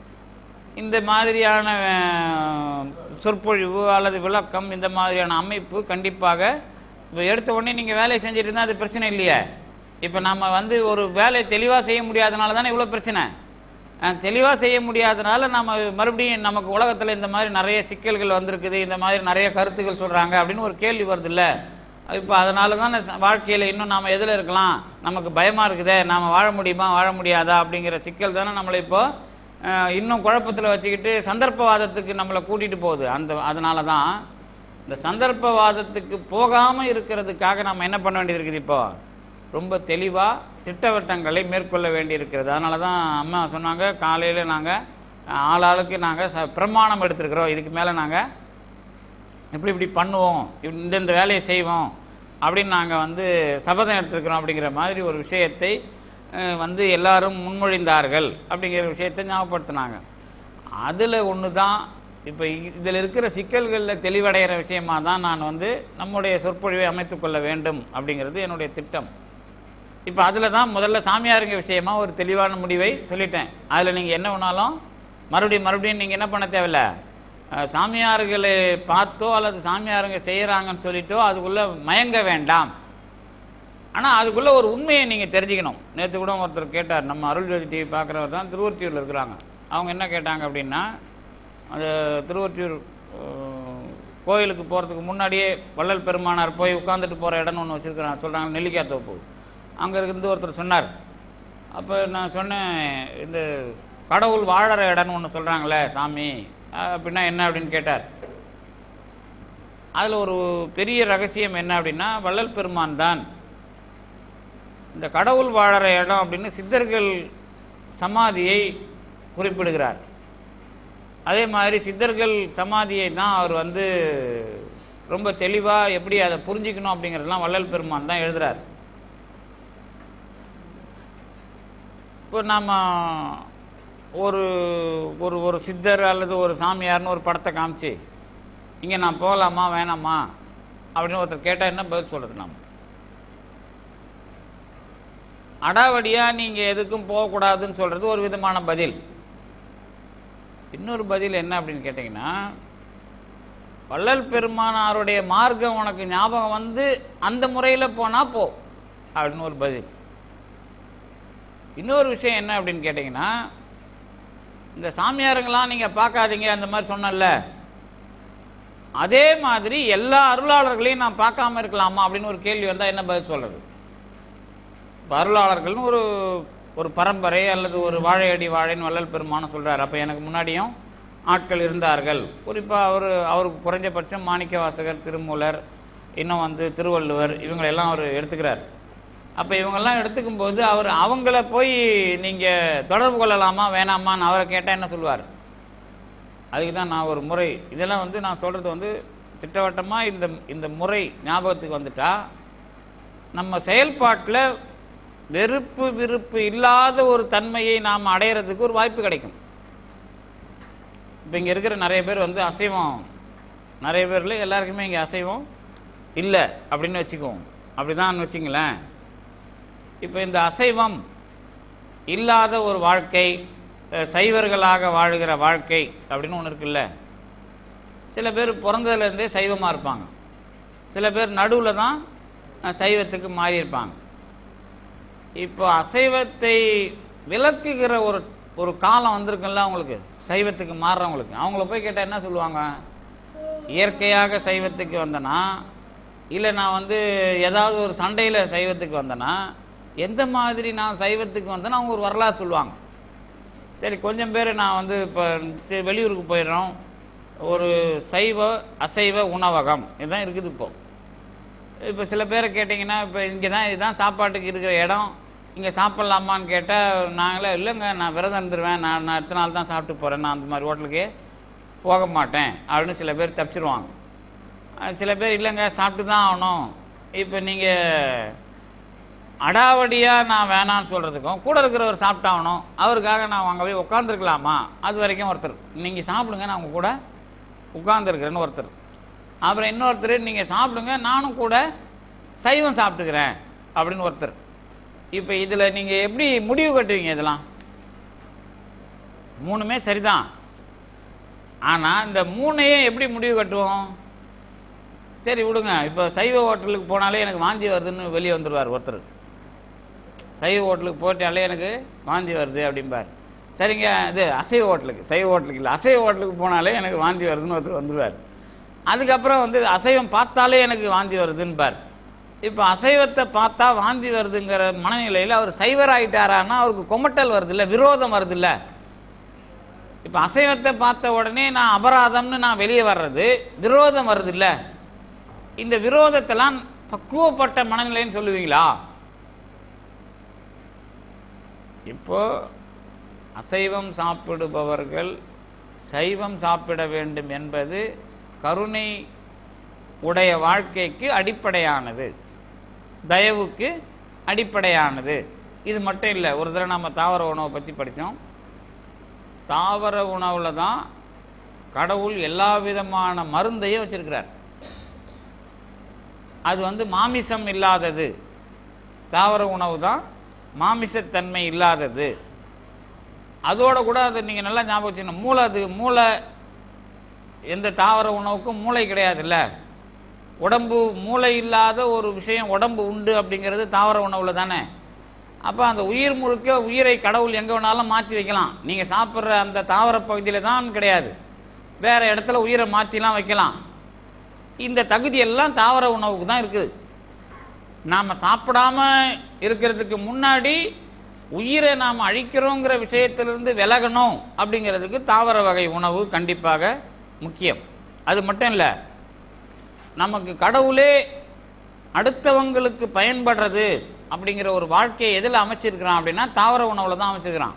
இந்த மாதிரியான அஹ், சொற்பொழிவு அல்லது விளக்கம் இந்த மாதிரியான அமைப்பு கண்டிப்பாக இப்போ எடுத்த உடனே நீங்கள் வேலையை செஞ்சுட்டு இருந்தால் அது பிரச்சனை இல்லையே இப்போ நம்ம வந்து ஒரு வேலையை தெளிவாக செய்ய முடியாதனால தானே இவ்வளோ பிரச்சனை தெளிவாக செய்ய முடியாதனால நம்ம மறுபடியும் நமக்கு உலகத்தில் இந்த மாதிரி நிறைய சிக்கல்கள் வந்திருக்குது இந்த மாதிரி நிறைய கருத்துக்கள் சொல்கிறாங்க அப்படின்னு ஒரு கேள்வி வருதுல்ல இப்போ அதனால தானே வாழ்க்கையில் இன்னும் நாம் எதில் இருக்கலாம் நமக்கு பயமாக இருக்குதே நாம் வாழ முடியுமா வாழ முடியாதா அப்படிங்கிற சிக்கல் தானே நம்மளை இப்போ அஹ், இன்னும் குழப்பத்தில் வச்சுக்கிட்டு சந்தர்ப்பவாதத்துக்கு நம்மளை கூட்டிகிட்டு போகுது அந்த அதனால தான் இந்த சந்தர்ப்பவாதத்துக்கு போகாமல் இருக்கிறதுக்காக நம்ம என்ன பண்ண வேண்டியது இருக்குது இப்போ ரொம்ப தெளிவாக திட்டவட்டங்களை மேற்கொள்ள வேண்டியிருக்கிறது அதனால தான் அம்மா சொன்னாங்க காலையில் நாங்கள் ஆளாளுக்கு நாங்கள் ச பிரமாணம் எடுத்திருக்கிறோம் இதுக்கு மேலே நாங்கள் இப்படி இப்படி பண்ணுவோம் இப்படி இந்த இந்த வேலையை செய்வோம் அப்படின்னு நாங்கள் வந்து சபதம் எடுத்திருக்கிறோம் அப்படிங்கிற மாதிரி ஒரு விஷயத்தை அஹ், வந்து எல்லாரும் முன்மொழிந்தார்கள் அப்படிங்கிற விஷயத்தை ஞாபகப்படுத்தினாங்க அதில் ஒன்று தான் இப்போ இதில் இருக்கிற சிக்கல்களில் தெளிவடைகிற விஷயமா தான் நான் வந்து நம்முடைய சொற்பொழிவை அமைத்துக் கொள்ள வேண்டும் அப்படிங்கிறது என்னுடைய திட்டம் இப்போ அதில் தான் முதல்ல சாமியாருங்க விஷயமா ஒரு தெளிவான முடிவை சொல்லிட்டேன் அதில் நீங்கள் என்ன வேணாலும் மறுபடியும் மறுபடியும் நீங்கள் என்ன பண்ண தேவையில்ல அஹ், சாமியார்களை பார்த்தோ அல்லது சாமியாருங்க செய்கிறாங்கன்னு சொல்லிட்டோ அதுக்குள்ளே மயங்க வேண்டாம் ஆனால் அதுக்குள்ளே ஒரு உண்மையை நீங்கள் தெரிஞ்சுக்கணும் நேற்று கூட ஒருத்தர் கேட்டார் நம்ம அருள் ஜோதி டிவி பார்க்குறவர் தான் திருவொற்றியூரில் இருக்கிறாங்க அவங்க என்ன கேட்டாங்க அப்படின்னா அந்த திருவொற்றியூர் அஹ், கோயிலுக்கு போகிறதுக்கு முன்னாடியே வள்ளல் பெருமானார் போய் உட்காந்துட்டு போகிற இடம்னு ஒன்று வச்சுருக்கிறாங்க சொல்கிறாங்க நெல்லிக்காய் தோப்பு அங்கே இருந்து ஒருத்தர் சொன்னார் அப்போ நான் சொன்னேன் இந்த கடவுள் வாழற இடம்னு ஒன்று சொல்கிறாங்களே சாமி அஹ், அப்படின்னா என்ன அப்படின்னு கேட்டார் அதில் ஒரு பெரிய ரகசியம் என்ன அப்படின்னா வள்ளல் பெருமான் தான் இந்த கடவுள் வாழற இடம் அப்படின்னு சித்தர்கள் சமாதியை குறிப்பிடுகிறார் அதே மாதிரி சித்தர்கள் சமாதியை தான் அவர் வந்து ரொம்ப தெளிவாக எப்படி அதை புரிஞ்சுக்கணும் அப்படிங்கிறதெல்லாம் வள்ளல் பெருமான் தான் எழுதுறார் இப்போ நாம் ஒரு ஒரு ஒரு சித்தர் அல்லது ஒரு சாமியார்னு ஒரு படத்தை காமிச்சு இங்கே நான் போகலாமா வேணாமா அப்படின்னு ஒருத்தர் கேட்டால் என்ன பதில் சொல்கிறது நாம் அடாவடியாக நீங்கள் எதுக்கும் போகக்கூடாதுன்னு சொல்கிறது ஒரு விதமான பதில் இன்னொரு பதில் என்ன அப்படின்னு கேட்டிங்கன்னா வள்ளல் பெருமானாருடைய மார்க்கம் உனக்கு ஞாபகம் வந்து அந்த முறையில் போனால் போ அப்படின்னு ஒரு பதில் இன்னொரு விஷயம் என்ன அப்படின்னு கேட்டிங்கன்னா இந்த சாமியாருங்களாம் நீங்கள் பார்க்காதீங்க அந்த மாதிரி சொன்னல அதே மாதிரி எல்லா அருளாளர்களையும் நான் பார்க்காம இருக்கலாமா அப்படின்னு ஒரு கேள்வி வந்தால் என்ன பதில் சொல்கிறது இப்போ அருளாளர்கள்னு ஒரு ஒரு பரம்பரை அல்லது ஒரு வாழையடி வாழைன்னு வள்ளல் பெருமானம் சொல்கிறார் அப்போ எனக்கு முன்னாடியும் ஆட்கள் இருந்தார்கள் குறிப்பாக அவர் அவருக்கு குறைஞ்சபட்சம் மாணிக்க வாசகர் திருமூலர் இன்னும் வந்து திருவள்ளுவர் இவங்களெல்லாம் அவர் எடுத்துக்கிறார் அப்போ இவங்கெல்லாம் எடுத்துக்கும் போது அவர் அவங்கள போய் நீங்கள் தொடர்பு கொள்ளலாமா வேணாமான்னு அவரை கேட்டால் என்ன சொல்லுவார் அதுக்கு தான் நான் ஒரு முறை இதெல்லாம் வந்து நான் சொல்கிறது வந்து திட்டவட்டமாக இந்த இந்த முறை ஞாபகத்துக்கு வந்துட்டா நம்ம செயல்பாட்டில் வெறுப்பு விருப்பு இல்லாத ஒரு தன்மையை நாம் அடையிறதுக்கு ஒரு வாய்ப்பு கிடைக்கும் இப்போ இங்கே இருக்கிற நிறைய பேர் வந்து அசைவம் நிறைய பேரில் எல்லாருக்குமே இங்கே அசைவம் இல்லை அப்படின்னு வச்சுக்குவோம் அப்படிதான் வச்சுங்களேன் இப்போ இந்த அசைவம் இல்லாத ஒரு வாழ்க்கை அஹ், சைவர்களாக வாழுகிற வாழ்க்கை அப்படின்னு ஒன்று இருக்குல்ல சில பேர் பிறந்ததுலேருந்தே சைவமாக இருப்பாங்க சில பேர் நடுவில் தான் அஹ், சைவத்துக்கு மாறி இருப்பாங்க இப்போ அசைவத்தை விளக்குகிற ஒரு ஒரு காலம் வந்திருக்குல்ல அவங்களுக்கு சைவத்துக்கு மாறுறவங்களுக்கு அவங்கள போய் கேட்டால் என்ன சொல்லுவாங்க இயற்கையாக சைவத்துக்கு வந்தனா இல்லை நான் வந்து ஏதாவது ஒரு சண்டையில் சைவத்துக்கு வந்தேன்னா எந்த மாதிரி நான் சைவத்துக்கு வந்தேன்னா அவங்க ஒரு வரலாறு சொல்லுவாங்க சரி கொஞ்சம் பேர் நான் வந்து இப்போ சரி வெளியூருக்கு போயிடுறோம் ஒரு சைவ அசைவ உணவகம் இதுதான் இருக்குது இப்போ இப்போ சில பேரை கேட்டிங்கன்னா இப்போ இங்கே தான் இதுதான் சாப்பாட்டுக்கு இருக்கிற இடம் இங்கே சாப்பிட்லாமான்னு கேட்டால் நாங்களே இல்லைங்க நான் விரதம் இருந்துருவேன் நான் நான் அடுத்த நாள் தான் சாப்பிட்டு போகிறேன் நான் அந்த மாதிரி ஹோட்டலுக்கே போக மாட்டேன் அப்படின்னு சில பேர் தப்பிச்சிருவாங்க அஹ் சில பேர் இல்லைங்க சாப்பிட்டு தான் ஆகணும் இப்போ நீங்கள் அடாவடியாக நான் வேணான்னு சொல்கிறதுக்கும் கூட இருக்கிறவர் சாப்பிட்டாகணும் அவருக்காக நான் அங்கே போய் உட்காந்துருக்கலாமா அது வரைக்கும் ஒருத்தர் நீங்கள் சாப்பிடுங்க நான் உங்கள் கூட உட்காந்துருக்கிறேன்னு ஒருத்தர் அப்புறம் இன்னொருத்தர் நீங்கள் சாப்பிடுங்க நானும் கூட சைவம் சாப்பிட்டுக்கிறேன் அப்படின்னு ஒருத்தர் இப்போ இதில் நீங்கள் எப்படி முடிவு கட்டுவீங்க இதெல்லாம் மூணுமே சரிதான் ஆனால் இந்த மூணையும் எப்படி முடிவு கட்டுவோம் சரி விடுங்க இப்போ சைவ ஹோட்டலுக்கு போனாலே எனக்கு வாந்தி வருதுன்னு வெளியே வந்துடுவார் ஒருத்தர் சைவ ஹோட்டலுக்கு போயிட்டாலே எனக்கு வாந்தி வருது அப்படிம்பார் சரிங்க இது அசைவ ஹோட்டலுக்கு சைவ ஹோட்டலுக்கு இல்லை அசைவ ஹோட்டலுக்கு போனாலே எனக்கு வாந்தி வருதுன்னு ஒருத்தர் வந்துடுவார் அதுக்கப்புறம் வந்து அசைவம் பார்த்தாலே எனக்கு வாந்தி வருதுன்னுபார் இப்போ அசைவத்தை பார்த்தா வாந்தி வருதுங்கிற மனநிலையில் அவர் சைவர் ஆயிட்டாரான்னா அவருக்கு கொமட்டல் வருதுல்ல விரோதம் வருதுல்ல இப்போ அசைவத்தை பார்த்த உடனே நான் அபராதம்னு நான் வெளியே வர்றது விரோதம் வருதுல்ல இந்த விரோதத்தெல்லாம் பக்குவப்பட்ட மனநிலைன்னு சொல்லுவீங்களா இப்போ அசைவம் சாப்பிடுபவர்கள் சைவம் சாப்பிட வேண்டும் என்பது கருணை உடைய வாழ்க்கைக்கு அடிப்படையானது தயவுக்கு அடிப்படையானது இது மட்டும் இல்லை ஒரு தடவை நம்ம தாவர உணவை பற்றி படித்தோம் தாவர உணவில் தான் கடவுள் எல்லா விதமான மருந்தையும் வச்சிருக்கிறார் அது வந்து மாமிசம் இல்லாதது தாவர உணவு தான் மாமிசத்தன்மை இல்லாதது அதோட கூட அதை நீங்கள் நல்லா ஞாபகம் வச்சுக்கணும் மூளை அது மூளை எந்த தாவர உணவுக்கும் மூளை கிடையாதுல்ல உடம்பு மூளை இல்லாத ஒரு விஷயம் உடம்பு உண்டு அப்படிங்கிறது தாவர உணவுல தானே அப்போ அந்த உயிர் முழுக்க உயிரை கடவுள் எங்கே வேணாலும் மாற்றி வைக்கலாம் நீங்கள் சாப்பிட்ற அந்த தாவர பகுதியில் தான் கிடையாது வேறு இடத்துல உயிரை மாற்றிலாம் வைக்கலாம் இந்த தகுதி எல்லாம் தாவர உணவுக்கு தான் இருக்குது நாம் சாப்பிடாம இருக்கிறதுக்கு முன்னாடி உயிரை நாம் அழிக்கிறோங்கிற விஷயத்திலிருந்து விலகணும் அப்படிங்கிறதுக்கு தாவர வகை உணவு கண்டிப்பாக முக்கியம் அது மட்டும் இல்லை நமக்கு கடவுளே அடுத்தவங்களுக்கு பயன்படுறது அப்படிங்கிற ஒரு வாழ்க்கையை எதில் அமைச்சிருக்கிறான் அப்படின்னா தாவர உணவுல தான் அமைச்சிருக்கிறான்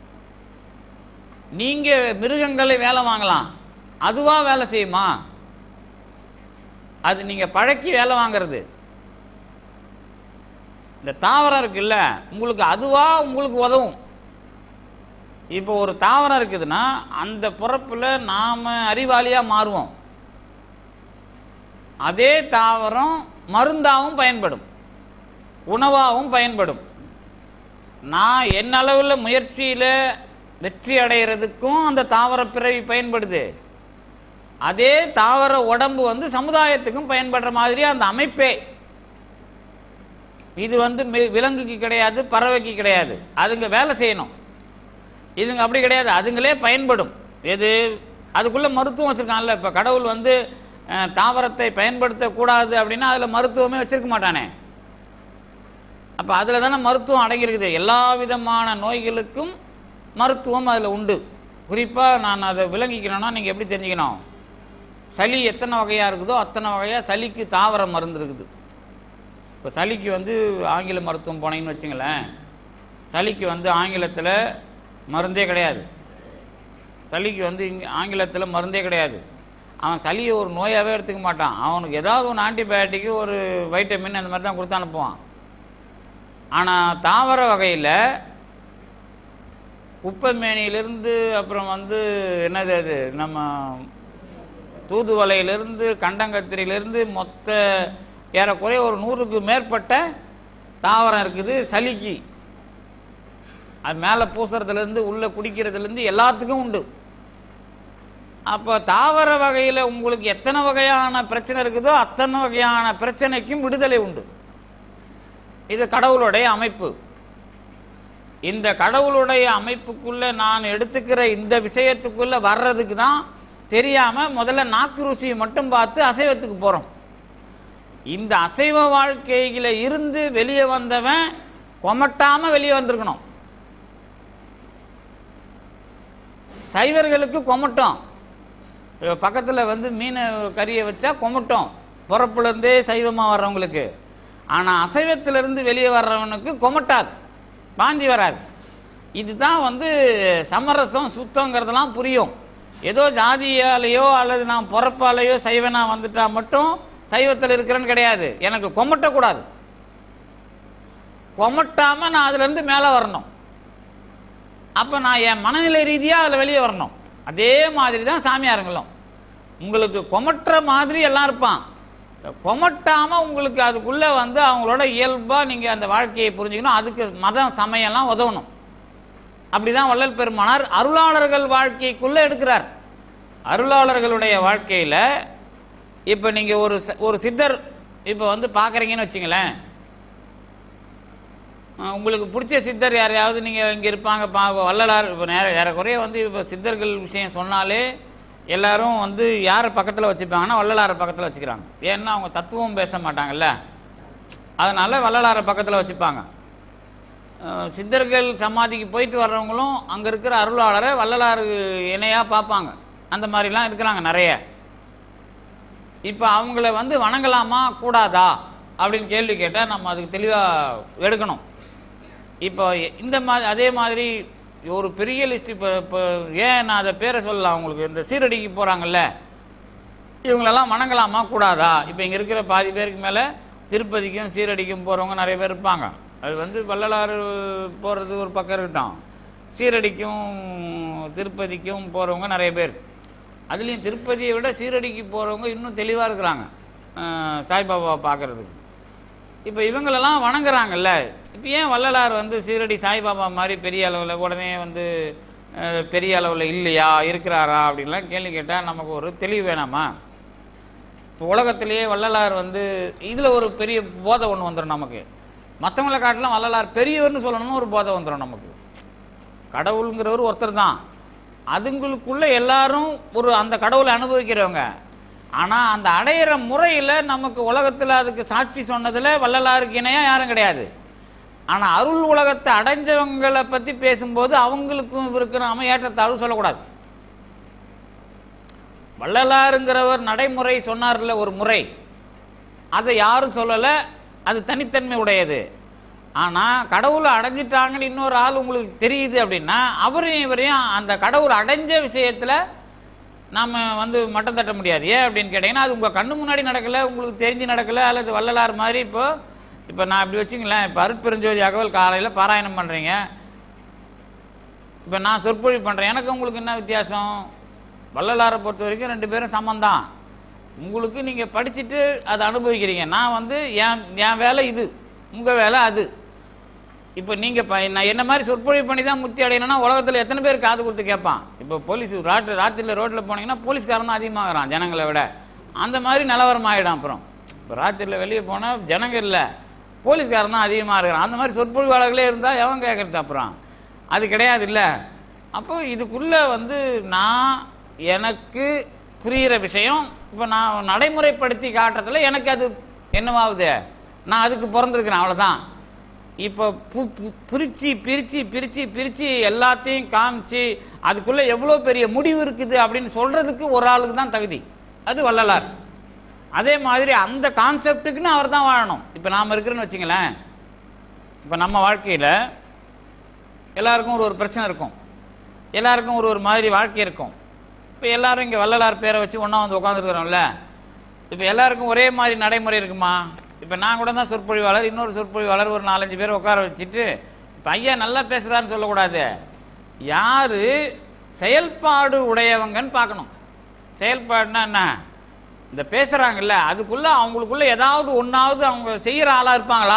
நீங்க மிருகங்களை வேலை வாங்கலாம் அதுவா வேலை செய்யுமா அது நீங்க பழக்கி வேலை வாங்குறது இந்த தாவரம் இருக்குல்ல உங்களுக்கு அதுவா உங்களுக்கு உதவும் இப்போ ஒரு தாவரம் இருக்குதுன்னா அந்த பிறப்புல நாம அறிவாளியா மாறுவோம் அதே தாவரம் மருந்தாகவும் பயன்படும் உணவாகவும் பயன்படும் நான் என் அளவில் முயற்சியில் வெற்றி அடைகிறதுக்கும் அந்த தாவர பிறவி பயன்படுது அதே தாவர உடம்பு வந்து சமுதாயத்துக்கும் பயன்படுற மாதிரி அந்த அமைப்பே இது வந்து மி- விலங்குக்கு கிடையாது பறவைக்கு கிடையாது அதுங்க வேலை செய்யணும் இதுங்க அப்படி கிடையாது அதுங்களே பயன்படும் எது அதுக்குள்ள மருத்துவம் வச்சிருக்கான்ல இப்போ கடவுள் வந்து அஹ், தாவரத்தை பயன்படுத்தக்கூடாது அப்படின்னா அதில் மருத்துவமே வச்சிருக்க மாட்டானே அப்போ அதில் தானே மருத்துவம் அடங்கியிருக்குது எல்லா விதமான நோய்களுக்கும் மருத்துவம் அதில் உண்டு குறிப்பாக நான் அதை விளங்கிக்கணும்னா நீங்கள் எப்படி தெரிஞ்சுக்கணும் சளி எத்தனை வகையாக இருக்குதோ அத்தனை வகையாக சளிக்கு தாவர மருந்து இருக்குது இப்போ சளிக்கு வந்து ஆங்கில மருத்துவம் போனீங்கன்னு வச்சுங்களேன் சளிக்கு வந்து ஆங்கிலத்தில் மருந்தே கிடையாது சளிக்கு வந்து இங்கே ஆங்கிலத்தில் மருந்தே கிடையாது அவன் சளியை ஒரு நோயாகவே எடுத்துக்க மாட்டான் அவனுக்கு ஏதாவது ஒன்று ஆன்டிபயோட்டிக்கு ஒரு வைட்டமின் அந்த மாதிரி தான் கொடுத்து அனுப்புவான் ஆனால் தாவர வகையில் குப்பைமேனியிலிருந்து அப்புறம் வந்து என்னது அது நம்ம தூதுவளையிலிருந்து கண்டங்கத்திரியிலிருந்து மொத்த ஏறக்குறைய ஒரு நூறுக்கு மேற்பட்ட தாவரம் இருக்குது சளிக்கு அது மேலே பூசுறதுலேருந்து உள்ளே குடிக்கிறதுலேருந்து எல்லாத்துக்கும் உண்டு அப்போ தாவர வகையில் உங்களுக்கு எத்தனை வகையான பிரச்சனை இருக்குதோ அத்தனை வகையான பிரச்சனைக்கும் விடுதலை உண்டு இது கடவுளுடைய அமைப்பு இந்த கடவுளுடைய அமைப்புக்குள்ள நான் எடுத்துக்கிற இந்த விஷயத்துக்குள்ள வர்றதுக்கு தான் தெரியாம முதல்ல நாக்கு ருசியை மட்டும் பார்த்து அசைவத்துக்கு போறோம் இந்த அசைவ வாழ்க்கையில இருந்து வெளியே வந்தவன் கொமட்டாம வெளியே வந்திருக்கணும் சைவர்களுக்கு கொமட்டும் இப்ப பக்கத்துல வந்து மீன் கறியை வச்சா கொமட்டும் பிறப்புல இருந்தே சைவமா வர்றவங்களுக்கு ஆனா அசைவத்துல இருந்து வெளியே வர்றவனுக்கு கொமட்டாது வாந்தி வராது இதுதான் வந்து சமரசம் சுத்தங்கிறதெல்லாம் புரியும் ஏதோ ஜாதியாலேயோ அல்லது நான் பிறப்பாலேயோ சைவனா வந்துட்டா மட்டும் சைவத்தில் இருக்கிறேன்னு கிடையாது எனக்கு கொமட்டக்கூடாது கொமட்டாம நான் அதுல இருந்து மேலே வரணும் அப்போ நான் என் மனநிலை ரீதியாக அதில் வெளியே வரணும் அதே மாதிரி தான் சாமியாருங்களும் உங்களுக்கு கொமட்டுற மாதிரி எல்லாம் இருப்பான் கொமட்டாம உங்களுக்கு அதுக்குள்ள வந்து அவங்களோட இயல்பா நீங்க அந்த வாழ்க்கையை புரிஞ்சுக்கணும் அதுக்கு மதம் சமயம்லாம் உதவணும் அப்படிதான் வள்ளல் பெருமானார் அருளாளர்கள் வாழ்க்கைக்குள்ள எடுக்கிறார் அருளாளர்களுடைய வாழ்க்கையில இப்ப நீங்க ஒரு ச- ஒரு சித்தர் இப்ப வந்து பாக்குறீங்கன்னு வச்சுங்களேன் அஹ் உங்களுக்கு பிடிச்ச சித்தர் யாரையாவது நீங்கள் இங்கே இருப்பாங்க பா வள்ளலார் இப்போ நேர ஏறக்குறைய வந்து இப்போ சித்தர்கள் விஷயம் சொன்னாலே எல்லாரும் வந்து யாரை பக்கத்தில் வச்சுப்பாங்கன்னா வள்ளலாரை பக்கத்தில் வச்சுக்கிறாங்க ஏன்னா அவங்க தத்துவம் பேச மாட்டாங்கல்ல அதனால வள்ளலாரை பக்கத்தில் வச்சுப்பாங்க அஹ் சித்தர்கள் சமாதிக்கு போயிட்டு வர்றவங்களும் அங்கே இருக்கிற அருளாளரை வள்ளலார் இணையாக பார்ப்பாங்க அந்த மாதிரிலாம் இருக்கிறாங்க நிறைய இப்போ அவங்கள வந்து வணங்கலாமா கூடாதா அப்படின்னு கேள்வி கேட்டால் நம்ம அதுக்கு தெளிவாக எடுக்கணும் இப்போ இந்த மாதிரி அதே மாதிரி ஒரு பெரிய லிஸ்ட் இப்போ இப்போ ஏன் நான் அதை பேரை சொல்லலாம் உங்களுக்கு இந்த சீரடிக்கு போகிறாங்கல்ல இவங்களெல்லாம் வணங்கலாமா கூடாதா இப்போ இங்கே இருக்கிற பாதி பேருக்கு மேலே திருப்பதிக்கும் சீரடிக்கும் போகிறவங்க நிறைய பேர் இருப்பாங்க அது வந்து வள்ளலார் போகிறது ஒரு பக்கம் இருக்கட்டும் சீரடிக்கும் திருப்பதிக்கும் போகிறவங்க நிறைய பேர் அதுலேயும் திருப்பதியை விட சீரடிக்கு போகிறவங்க இன்னும் தெளிவாக இருக்கிறாங்க அஹ் சாய்பாபா பார்க்குறதுக்கு இப்போ இவங்களெல்லாம் வணங்குறாங்கல்ல இப்போ ஏன் வள்ளலார் வந்து சீரடி சாய்பாபா மாதிரி பெரிய அளவில் உடனே வந்து அஹ், பெரிய அளவில் இல்லையா இருக்கிறாரா அப்படின்லாம் கேள்வி கேட்டால் நமக்கு ஒரு தெளிவு வேணாமா இப்போ உலகத்திலேயே வள்ளலார் வந்து இதில் ஒரு பெரிய போதை ஒன்று வந்துடும் நமக்கு மற்றவங்களை காட்டிலும் வள்ளலார் பெரியவர்னு சொல்லணும்னு ஒரு போதை வந்துடும் நமக்கு கடவுளுங்கிறவர் ஒருத்தர் தான் அதுங்களுக்குள்ள எல்லாரும் ஒரு அந்த கடவுளை அனுபவிக்கிறவங்க ஆனா அந்த அடையிற முறையில நமக்கு உலகத்துல அதுக்கு சாட்சி சொன்னதுல வள்ளலாருக்கு இணையா யாரும் கிடையாது ஆனா அருள் உலகத்தை அடைஞ்சவங்களை பத்தி பேசும்போது அவங்களுக்கும் இருக்கிற அமை ஏற்றத்தாழ்வு சொல்லக்கூடாது வள்ளலாருங்கிறவர் நடைமுறை சொன்னார்ல ஒரு முறை அதை யாரும் சொல்லல அது தனித்தன்மை உடையது ஆனா கடவுளை அடைஞ்சிட்டாங்கன்னு இன்னொரு ஆள் உங்களுக்கு தெரியுது அப்படின்னா அவரையும் இவரையும் அந்த கடவுளை அடைஞ்ச விஷயத்துல நாம வந்து மட்டம் தட்ட முடியாது ஏன் அப்படின்னு கேட்டீங்கன்னா அது உங்க கண்ணு முன்னாடி நடக்கல உங்களுக்கு தெரிஞ்சு நடக்கல அல்லது வள்ளலார் மாதிரி இப்போ இப்போ நான் இப்படி வச்சுங்களேன் இப்போ அருட்பெருஞ்சோதி அகவல் காலையில பாராயணம் பண்றீங்க இப்போ நான் சொற்பொழிவு பண்றேன் எனக்கு உங்களுக்கு என்ன வித்தியாசம் வள்ளலாரை பொறுத்த வரைக்கும் ரெண்டு பேரும் சமந்தான் உங்களுக்கு நீங்க படிச்சுட்டு அதை அனுபவிக்கிறீங்க நான் வந்து என் என் வேலை இது உங்க வேலை அது இப்போ நீங்க ப- நான் என்ன மாதிரி சொற்பொழிவு பண்ணி தான் முத்தி அடையணும்னா உலகத்துல எத்தனை பேர் காது கொடுத்து கேட்பான் இப்போ போலீஸ் ராட்டு ராத்திரியில் ரோட்ல போனீங்கன்னா போலீஸ்காரன் தான் அதிகமாகறான் ஜனங்களை விட அந்த மாதிரி நிலவரம் ஆயிடும் அப்புறம் இப்போ ராத்திரியில் வெளியே போனா ஜனங்க இல்லை போலீஸ்காரன் தான் அதிகமாக இருக்கிறான் அந்த மாதிரி சொற்பொழிவாளர்களே இருந்தால் எவன் கேட்கறது அப்புறம் அது கிடையாது இல்லை அப்போ இதுக்குள்ள வந்து நான் எனக்கு புரிகிற விஷயம் இப்போ நான் நடைமுறைப்படுத்தி காட்டுறதுல எனக்கு அது என்னவாகுது நான் அதுக்கு பிறந்திருக்கிறேன் அவ்வளோதான் இப்போ பு பு- பிரிச்சு பிரிச்சு பிரிச்சு பிரிச்சு எல்லாத்தையும் காமிச்சு அதுக்குள்ள எவ்வளோ பெரிய முடிவு இருக்குது அப்படின்னு சொல்றதுக்கு ஒரு ஆளுக்கு தான் தகுதி அது வள்ளலார் அதே மாதிரி அந்த கான்செப்டுக்குன்னு அவர் தான் வாழணும் இப்போ நாம் இருக்கிறோன்னு வச்சுங்களேன் இப்போ நம்ம வாழ்க்கையில் எல்லாருக்கும் ஒரு ஒரு பிரச்சனை இருக்கும் எல்லாருக்கும் ஒரு ஒரு மாதிரி வாழ்க்கை இருக்கும் இப்போ எல்லாரும் இங்கே வள்ளலார் பேரை வச்சு ஒன்றா வந்து உட்காந்துருக்குறோம்ல இப்போ எல்லாருக்கும் ஒரே மாதிரி நடைமுறை இருக்குமா இப்போ நான் கூட தான் சொற்பொழிவாளர் இன்னொரு சொற்பொழிவாளர் ஒரு நாலஞ்சு பேர் உட்கார வச்சுட்டு இப்போ ஐயா நல்லா பேசுகிறான்னு சொல்லக்கூடாது யார் செயல்பாடு உடையவங்கன்னு பார்க்கணும் செயல்பாடுனா என்ன இந்த பேசுகிறாங்கல்ல அதுக்குள்ளே அவங்களுக்குள்ள ஏதாவது ஒன்றாவது அவங்க செய்கிற ஆளாக இருப்பாங்களா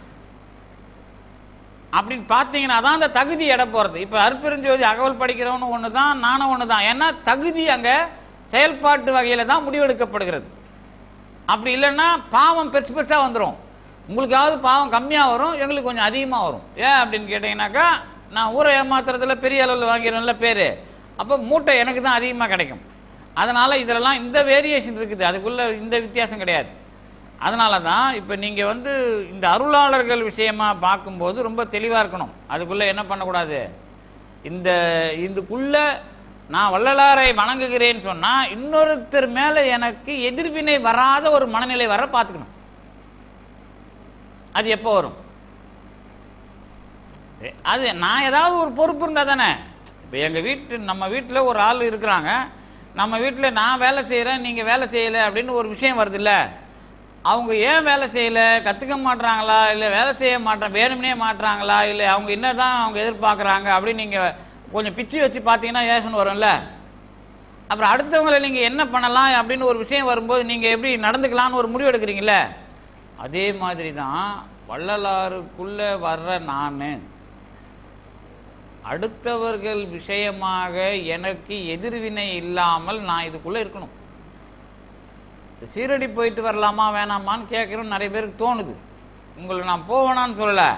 அப்படின்னு பார்த்தீங்கன்னா தான் அந்த தகுதி எடை போகிறது இப்போ அற்பெருஞ்சோதி அகவல் படிக்கிறவனு ஒன்று தான் நானும் ஒன்று தான் ஏன்னா தகுதி அங்கே செயல்பாட்டு வகையில் தான் முடிவெடுக்கப்படுகிறது அப்படி இல்லைன்னா பாவம் பெருசு பெருசாக வந்துடும் உங்களுக்காவது பாவம் கம்மியாக வரும் எங்களுக்கு கொஞ்சம் அதிகமாக வரும் ஏன் அப்படின்னு கேட்டிங்கனாக்கா நான் ஊரை ஏமாத்துறதுல பெரிய அளவில் வாங்கிறேன்ல பேர் அப்போ மூட்டை எனக்கு தான் அதிகமாக கிடைக்கும் அதனால் இதிலலாம் இந்த வேரியேஷன் இருக்குது அதுக்குள்ளே இந்த வித்தியாசம் கிடையாது அதனால தான் இப்போ நீங்கள் வந்து இந்த அருளாளர்கள் விஷயமா பார்க்கும்போது ரொம்ப தெளிவாக இருக்கணும் அதுக்குள்ளே என்ன பண்ணக்கூடாது இந்த இதுக்குள்ள நான் வள்ளலாரை வணங்குகிறேன்னு சொன்னால் இன்னொருத்தர் மேலே எனக்கு எதிர்வினை வராத ஒரு மனநிலை வர பார்த்துக்கணும் அது எப்போ வரும் எ, அது நான் ஏதாவது ஒரு பொறுப்பு இருந்தால் தானே இப்போ எங்கள் வீட்டு நம்ம வீட்டில் ஒரு ஆள் இருக்கிறாங்க நம்ம வீட்டில் நான் வேலை செய்கிறேன் நீங்கள் வேலை செய்யலை அப்படின்னு ஒரு விஷயம் வருதுல்ல அவங்க ஏன் வேலை செய்யல கற்றுக்க மாட்றாங்களா இல்லை வேலை செய்ய மாட்டாங்க வேணும்னே மாட்றாங்களா இல்லை அவங்க என்னதான் அவங்க எதிர்பார்க்குறாங்க அப்படின்னு நீங்கள் கொஞ்சம் பிச்சு வச்சு பார்த்தீங்கன்னா ஏசன் வரும்ல அப்புறம் அடுத்தவங்களை நீங்கள் என்ன பண்ணலாம் அப்படின்னு ஒரு விஷயம் வரும்போது நீங்கள் எப்படி நடந்துக்கலாம்னு ஒரு முடிவு எடுக்கிறீங்களே அதே மாதிரி தான் வள்ளலாருக்குள்ளே வர்ற நான் அடுத்தவர்கள் விஷயமாக எனக்கு எதிர்வினை இல்லாமல் நான் இதுக்குள்ளே இருக்கணும் சீரடி போயிட்டு வரலாமா வேணாமான்னு கேட்குறோம் நிறைய பேருக்கு தோணுது உங்களை நான் போவேனான்னு சொல்லலை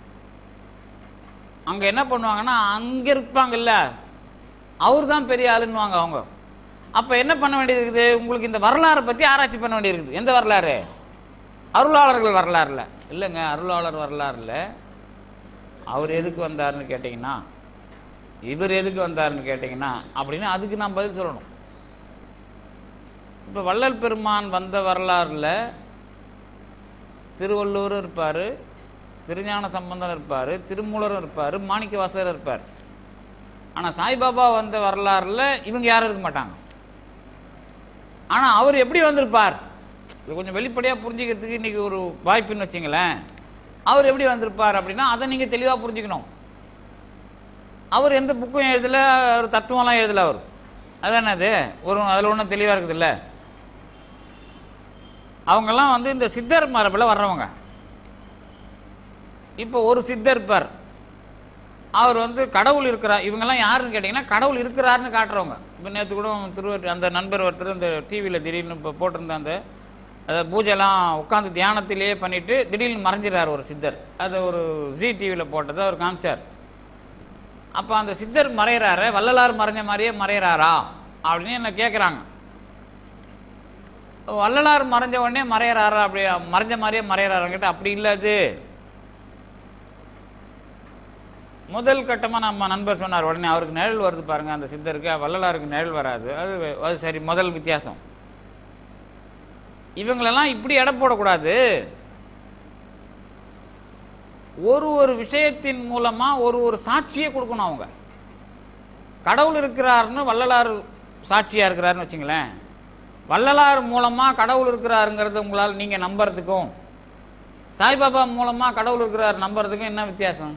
அங்கே என்ன பண்ணுவாங்கன்னா அங்கே இருப்பாங்கல்ல அவர் தான் பெரிய ஆளுன்னுவாங்க அவங்க அப்போ என்ன பண்ண வேண்டியது இருக்குது உங்களுக்கு இந்த வரலாறை பற்றி ஆராய்ச்சி பண்ண வேண்டியிருக்குது எந்த வரலாறு அருளாளர்கள் வரலாறுல இல்லைங்க அருளாளர் வரலாறுல அவர் எதுக்கு வந்தாருன்னு கேட்டிங்கன்னா இவர் எதுக்கு வந்தாருன்னு கேட்டிங்கன்னா அப்படின்னு அதுக்கு நான் பதில் சொல்லணும் இப்போ வள்ளல் பெருமான் வந்த வரலாறுல திருவள்ளூர் இருப்பார் திருஞான சம்பந்தர் இருப்பார் திருமூலரும் இருப்பார் மாணிக்கவாசகர் இருப்பார் ஆனால் சாய்பாபா வந்த வரலாறுல இவங்க யாரும் இருக்க மாட்டாங்க ஆனால் அவர் எப்படி வந்திருப்பார் இது கொஞ்சம் வெளிப்படையாக புரிஞ்சுக்கிறதுக்கு இன்னைக்கு ஒரு வாய்ப்புன்னு வச்சுங்களேன் அவர் எப்படி வந்திருப்பார் அப்படின்னா அதை நீங்கள் தெளிவாக புரிஞ்சுக்கணும் அவர் எந்த புக்கும் எழுதல ஒரு தத்துவம்லாம் எழுதல அவர் அதானே அது ஒரு அதில் ஒன்றும் தெளிவாக இருக்குதுல்ல அவங்கெல்லாம் வந்து இந்த சித்தர் மரபில் வர்றவங்க இப்போ ஒரு சித்தர் இருப்பார் அவர் வந்து கடவுள் இருக்கிறார் இவங்கெல்லாம் யாருன்னு கேட்டிங்கன்னா கடவுள் இருக்கிறாருன்னு காட்டுறவங்க இப்போ நேற்று கூட திருவற்றி அந்த நண்பர் ஒருத்தர் இந்த டிவியில் திடீர்னு இப்போ போட்டிருந்த அந்த அதை பூஜைலாம் உட்காந்து தியானத்திலேயே பண்ணிட்டு திடீர்னு மறைஞ்சிறார் ஒரு சித்தர் அதை ஒரு ஜி டிவியில் போட்டதை அவர் காமிச்சார் அப்போ அந்த சித்தர் மறையிறாரு வள்ளலார் மறைஞ்ச மாதிரியே மறையிறாரா அப்படின்னு என்ன கேட்குறாங்க வள்ளலார் மறைஞ்ச உடனே மறையிறாரா அப்படி மறைஞ்ச மாதிரியே மறையிறாருங்கிட்ட அப்படி இல்லை அது முதல் கட்டமாக நம்ம நண்பர் சொன்னார் உடனே அவருக்கு நிழல் வருது பாருங்க அந்த சித்தருக்கு வள்ளலாருக்கு நிழல் வராது அது அது சரி முதல் வித்தியாசம் இவங்களெல்லாம் இப்படி எடை போடக்கூடாது ஒரு ஒரு விஷயத்தின் மூலமா ஒரு ஒரு சாட்சியை கொடுக்கணும் அவங்க கடவுள் இருக்கிறாருன்னு வள்ளலார் சாட்சியா இருக்கிறாருன்னு வச்சுங்களேன் வள்ளலார் மூலமா கடவுள் இருக்கிறாருங்கிறது உங்களால் நீங்க நம்புறதுக்கும் சாய்பாபா மூலமா கடவுள் இருக்கிறார் நம்புறதுக்கும் என்ன வித்தியாசம்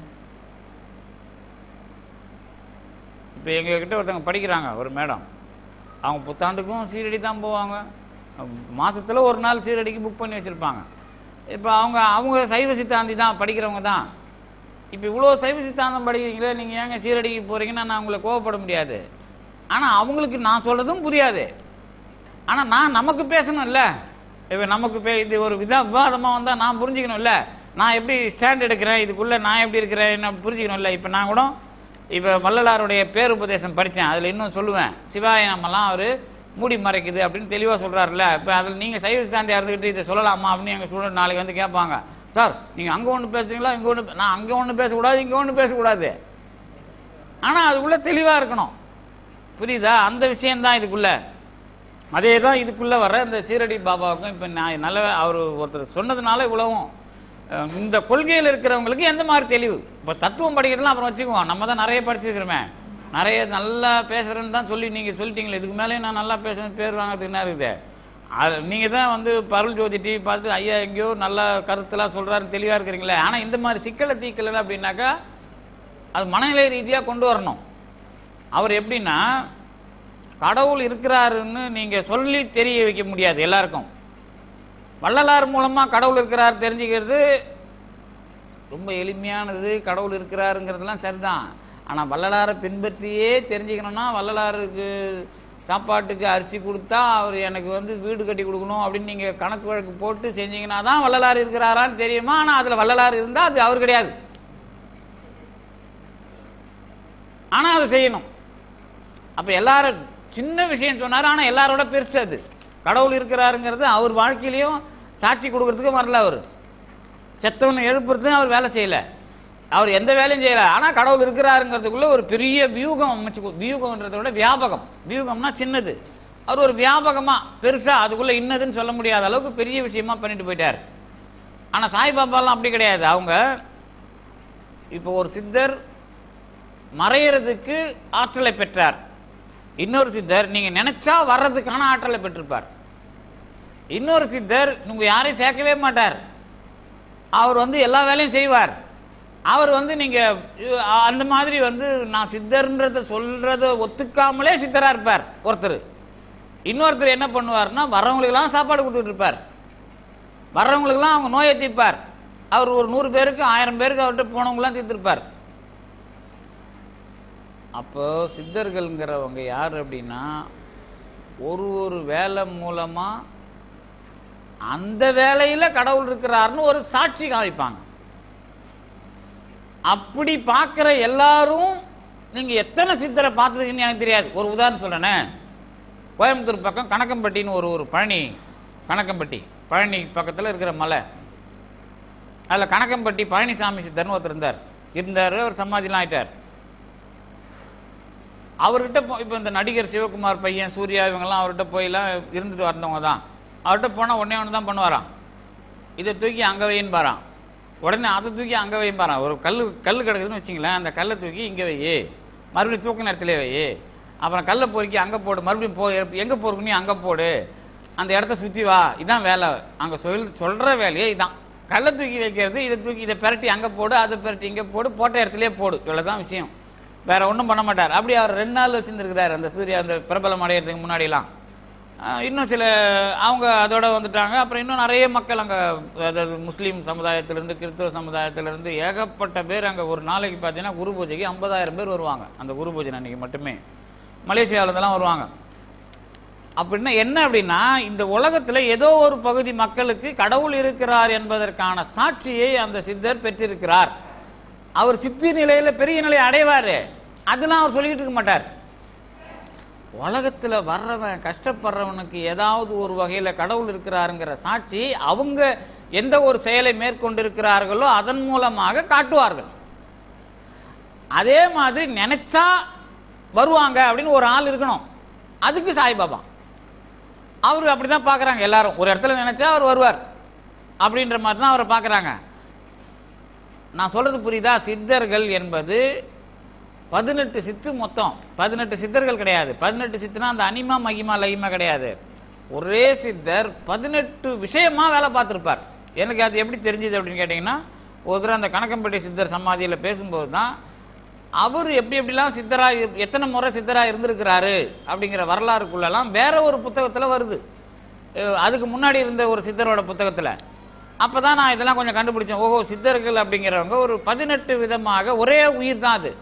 இப்போ எங்கள் கிட்ட ஒருத்தவங்க படிக்கிறாங்க ஒரு மேடம் அவங்க புத்தாண்டுக்கும் சீரடி தான் போவாங்க மாசத்துல ஒரு நாள் சீரடிக்கு புக் பண்ணி வச்சுருப்பாங்க இப்போ அவங்க அவங்க சைவ சித்தாந்தி தான் படிக்கிறவங்க தான் இப்போ இவ்வளோ சைவ சித்தாந்தம் படிக்கிறீங்களே நீங்கள் ஏங்க சீரடிக்கு போகிறீங்கன்னா நான் உங்களை கோவப்பட முடியாது ஆனால் அவங்களுக்கு நான் சொல்கிறதும் புரியாது ஆனால் நான் நமக்கு பேசணும்ல இப்போ நமக்கு பே இது ஒரு விதா விவாதமாக வந்தால் நான் புரிஞ்சுக்கணும்ல நான் எப்படி ஸ்டாண்ட் எடுக்கிறேன் இதுக்குள்ளே நான் எப்படி இருக்கிறேன் என்ன புரிஞ்சுக்கணும்ல இப்போ நான் கூட இப்போ வள்ளலாருடைய பேருபதேசம் படித்தேன் அதில் இன்னும் சொல்லுவேன் சிவாய நம்மலாம் அவர் மூடி மறைக்குது அப்படின்னு தெளிவாக சொல்கிறாருல்ல இப்போ அதில் நீங்கள் சைவ சித்தாந்தியாக இருந்துக்கிட்டு இதை சொல்லலாமா அப்படின்னு எங்கள் ஸ்டூடெண்ட் நாளைக்கு வந்து கேட்பாங்க சார் நீங்கள் அங்கே ஒன்று பேசுறீங்களா இங்கே ஒன்று நான் அங்கே ஒன்று பேசக்கூடாது இங்கே ஒன்று பேசக்கூடாது ஆனால் அதுக்குள்ளே தெளிவாக இருக்கணும் புரியுதா அந்த விஷயம்தான் இதுக்குள்ளே அதே தான் இதுக்குள்ளே வர இந்த சீரடி பாபாவுக்கும் இப்போ நான் நல்ல அவர் ஒருத்தர் சொன்னதுனால இவ்வளவும் அஹ், இந்த கொள்கையில் இருக்கிறவங்களுக்கு எந்த மாதிரி தெளிவு இப்போ தத்துவம் படிக்கிறதுலாம் அப்புறம் வச்சுக்குவோம் நம்ம தான் நிறைய படிச்சிருக்கிறோமே நிறைய நல்லா பேசுகிறேன்னு தான் சொல்லி நீங்கள் சொல்லிட்டீங்களே இதுக்கு மேலே நான் நல்லா பேசுறேன் பேர் வாங்குறதுக்கு என்ன இருக்குது அது நீங்கள் தான் வந்து பருள் ஜோதி டிவி பார்த்து ஐயா எங்கேயோ நல்ல கருத்தெல்லாம் சொல்கிறாருன்னு தெளிவாக இருக்கிறீங்களே ஆனால் இந்த மாதிரி சிக்கலை தீக்கலை அப்படின்னாக்கா அது மனநிலை ரீதியாக கொண்டு வரணும் அவர் எப்படின்னா கடவுள் இருக்கிறாருன்னு நீங்கள் சொல்லி தெரிய வைக்க முடியாது எல்லாருக்கும் வள்ளலார் மூலமாக கடவுள் இருக்கிறார் தெரிஞ்சுக்கிறது ரொம்ப எளிமையானது கடவுள் இருக்கிறாருங்கிறதுலாம் சரிதான் ஆனால் வள்ளலாரை பின்பற்றியே தெரிஞ்சுக்கணும்னா வள்ளலாருக்கு சாப்பாட்டுக்கு அரிசி கொடுத்தா அவர் எனக்கு வந்து வீடு கட்டி கொடுக்கணும் அப்படின்னு நீங்கள் கணக்கு வழக்கு போட்டு செஞ்சீங்கன்னா தான் வள்ளலார் இருக்கிறாரான்னு தெரியுமா ஆனால் அதில் வள்ளலார் இருந்தால் அது அவர் கிடையாது ஆனால் அதை செய்யணும் அப்போ எல்லாரும் சின்ன விஷயம் சொன்னார் ஆனால் எல்லாரோட பெருசு அது கடவுள் இருக்கிறாருங்கிறது அவர் வாழ்க்கையிலையும் சாட்சி கொடுக்கறதுக்கு வரல அவர் செத்தவனை எழுப்புறதுக்கும் அவர் வேலை செய்யல அவர் எந்த வேலையும் செய்யல ஆனால் கடவுள் இருக்கிறாருங்கிறதுக்குள்ள ஒரு பெரிய வியூகம் அமைச்சு கொ- வியூகம்ன்றதை விட வியாபகம் வியூகம்னா சின்னது அவர் ஒரு வியாபகமா பெருசா அதுக்குள்ள இன்னதுன்னு சொல்ல முடியாத அளவுக்கு பெரிய விஷயமா பண்ணிட்டு போயிட்டார் ஆனால் சாய்பாபாலாம் அப்படி கிடையாது அவங்க இப்போ ஒரு சித்தர் மறையறதுக்கு ஆற்றலை பெற்றார் இன்னொரு சித்தர் நீங்க நினைச்சா வர்றதுக்கான ஆற்றலை பெற்றிருப்பார் இன்னொரு சித்தர் நீங்கள் யாரையும் சேர்க்கவே மாட்டார் அவர் வந்து எல்லா வேலையும் செய்வார் அவர் வந்து நீங்கள் அந்த மாதிரி வந்து நான் சித்தர்ன்றத சொல்கிறத ஒத்துக்காமலே சித்தராக இருப்பார் ஒருத்தர் இன்னொருத்தர் என்ன பண்ணுவார்னா வர்றவங்களுக்கெல்லாம் சாப்பாடு கொடுத்துட்டு இருப்பார் வர்றவங்களுக்கெல்லாம் அவங்க நோயை தீர்ப்பார் அவர் ஒரு நூறு பேருக்கு ஆயிரம் பேருக்கு அவர்கிட்ட போனவங்களாம் தீர்த்திருப்பார் அப்போ சித்தர்கள்ங்கிறவங்க யார் அப்படின்னா ஒரு ஒரு வேலை மூலமா அந்த வேலையில கடவுள் இருக்கிறாருன்னு ஒரு சாட்சி காமிப்பாங்க அப்படி பார்க்குற எல்லாரும் நீங்க எத்தனை சித்தரை பார்த்துருக்கீங்கன்னு எனக்கு தெரியாது ஒரு உதாரணம் சொல்றேனே கோயம்புத்தூர் பக்கம் கணக்கம்பட்டின்னு ஒரு ஒரு பழனி கணக்கம்பட்டி பழனி பக்கத்தில் இருக்கிற மலை அதில் கணக்கம்பட்டி பழனிசாமி சித்தர்னு ஒருத்தர் இருந்தார் இருந்தார் அவர் சமாதிலாம் ஆயிட்டார் அவர்கிட்ட போ இப்போ இந்த நடிகர் சிவகுமார் பையன் சூர்யா இவங்கெல்லாம் அவர்கிட்ட போயெல்லாம் இருந்துட்டு வந்தவங்க தான் அவர்கிட்ட போனால் ஒன்றே ஒன்று தான் பண்ணுவாராம் இதை தூக்கி அங்கே வைன்னு பாரான் உடனே அதை தூக்கி அங்கே வையும் பாரான் ஒரு கல் கல் கிடக்குதுன்னு வச்சிங்களேன் அந்த கல்லை தூக்கி இங்கே வை மறுபடியும் தூக்க நேரத்திலே வை அப்புறம் கல்லை பொறுக்கி அங்கே போடு மறுபடியும் போ எங்கே பொறுக்கு நீ அங்கே போடு அந்த இடத்த சுற்றி வா இதான் வேலை அங்கே சொல் சொல்கிற வேலையே இதான் கல்லை தூக்கி வைக்கிறது இதை தூக்கி இதை பெரட்டி அங்கே போடு அதை பெரட்டி இங்கே போடு போட்ட இடத்துலயே போடு இவ்வளோதான் விஷயம் வேற ஒன்றும் பண்ண மாட்டார் அப்படி அவர் ரெண்டு நாள் வச்சுருந்துருக்கிறார் அந்த சூர்யா அந்த பிரபலம் அடையிறதுக்கு முன்னாடிலாம் ஆஹ் இன்னும் சில அவங்க அதோட வந்துட்டாங்க அப்புறம் இன்னும் நிறைய மக்கள் அங்கே அதாவது முஸ்லீம் சமுதாயத்திலேருந்து கிறிஸ்தவ சமுதாயத்திலேருந்து ஏகப்பட்ட பேர் அங்கே ஒரு நாளைக்கு பார்த்தீங்கன்னா குரு பூஜைக்கு ஐம்பதாயிரம் பேர் வருவாங்க அந்த குரு பூஜை அன்னைக்கு மட்டுமே மலேசியாவிலேருந்துலாம் வருவாங்க அப்படின்னா என்ன அப்படின்னா இந்த உலகத்தில் ஏதோ ஒரு பகுதி மக்களுக்கு கடவுள் இருக்கிறார் என்பதற்கான சாட்சியை அந்த சித்தர் பெற்றிருக்கிறார் அவர் சித்தி நிலையில பெரிய நிலையை அடைவாரு அதெல்லாம் அவர் சொல்லிக்கிட்டு இருக்க மாட்டார் உலகத்துல வர்றவன் கஷ்டப்படுறவனுக்கு ஏதாவது ஒரு வகையில கடவுள் இருக்கிறாருங்கிற சாட்சி அவங்க எந்த ஒரு செயலை மேற்கொண்டிருக்கிறார்களோ அதன் மூலமாக காட்டுவார்கள் அதே மாதிரி நினைச்சா வருவாங்க அப்படின்னு ஒரு ஆள் இருக்கணும் அதுக்கு சாய்பாபா அவர் அப்படிதான் பார்க்கறாங்க எல்லாரும் ஒரு இடத்துல நினைச்சா அவர் வருவார் அப்படின்ற மாதிரி தான் அவரை பார்க்கறாங்க நான் சொல்றது புரியுதா சித்தர்கள் என்பது பதினெட்டு சித்து மொத்தம் பதினெட்டு சித்தர்கள் கிடையாது பதினெட்டு சித்துனா அந்த அனிமா மகிமா லகிமா கிடையாது ஒரே சித்தர் பதினெட்டு விஷயமா வேலை பார்த்துருப்பார் எனக்கு அது எப்படி தெரிஞ்சுது அப்படின்னு கேட்டிங்கன்னா ஒரு தடவை அந்த கணக்கம்பட்டி சித்தர் சமாதியில் பேசும்போது தான் அவர் எப்படி எப்படிலாம் சித்தரா இரு- எத்தனை முறை சித்தரா இருந்திருக்கிறாரு அப்படிங்கிற வரலாறுக்குள்ளெல்லாம் வேற ஒரு புத்தகத்தில் வருது அஹ் அதுக்கு முன்னாடி இருந்த ஒரு சித்தரோட புத்தகத்தில் அப்போ தான் நான் இதெல்லாம் கொஞ்சம் கண்டுபிடிச்சேன் ஓஹோ சித்தர்கள் அப்படிங்கிறவங்க ஒரு பதினெட்டு விதமாக ஒரே உயிர் தான் அது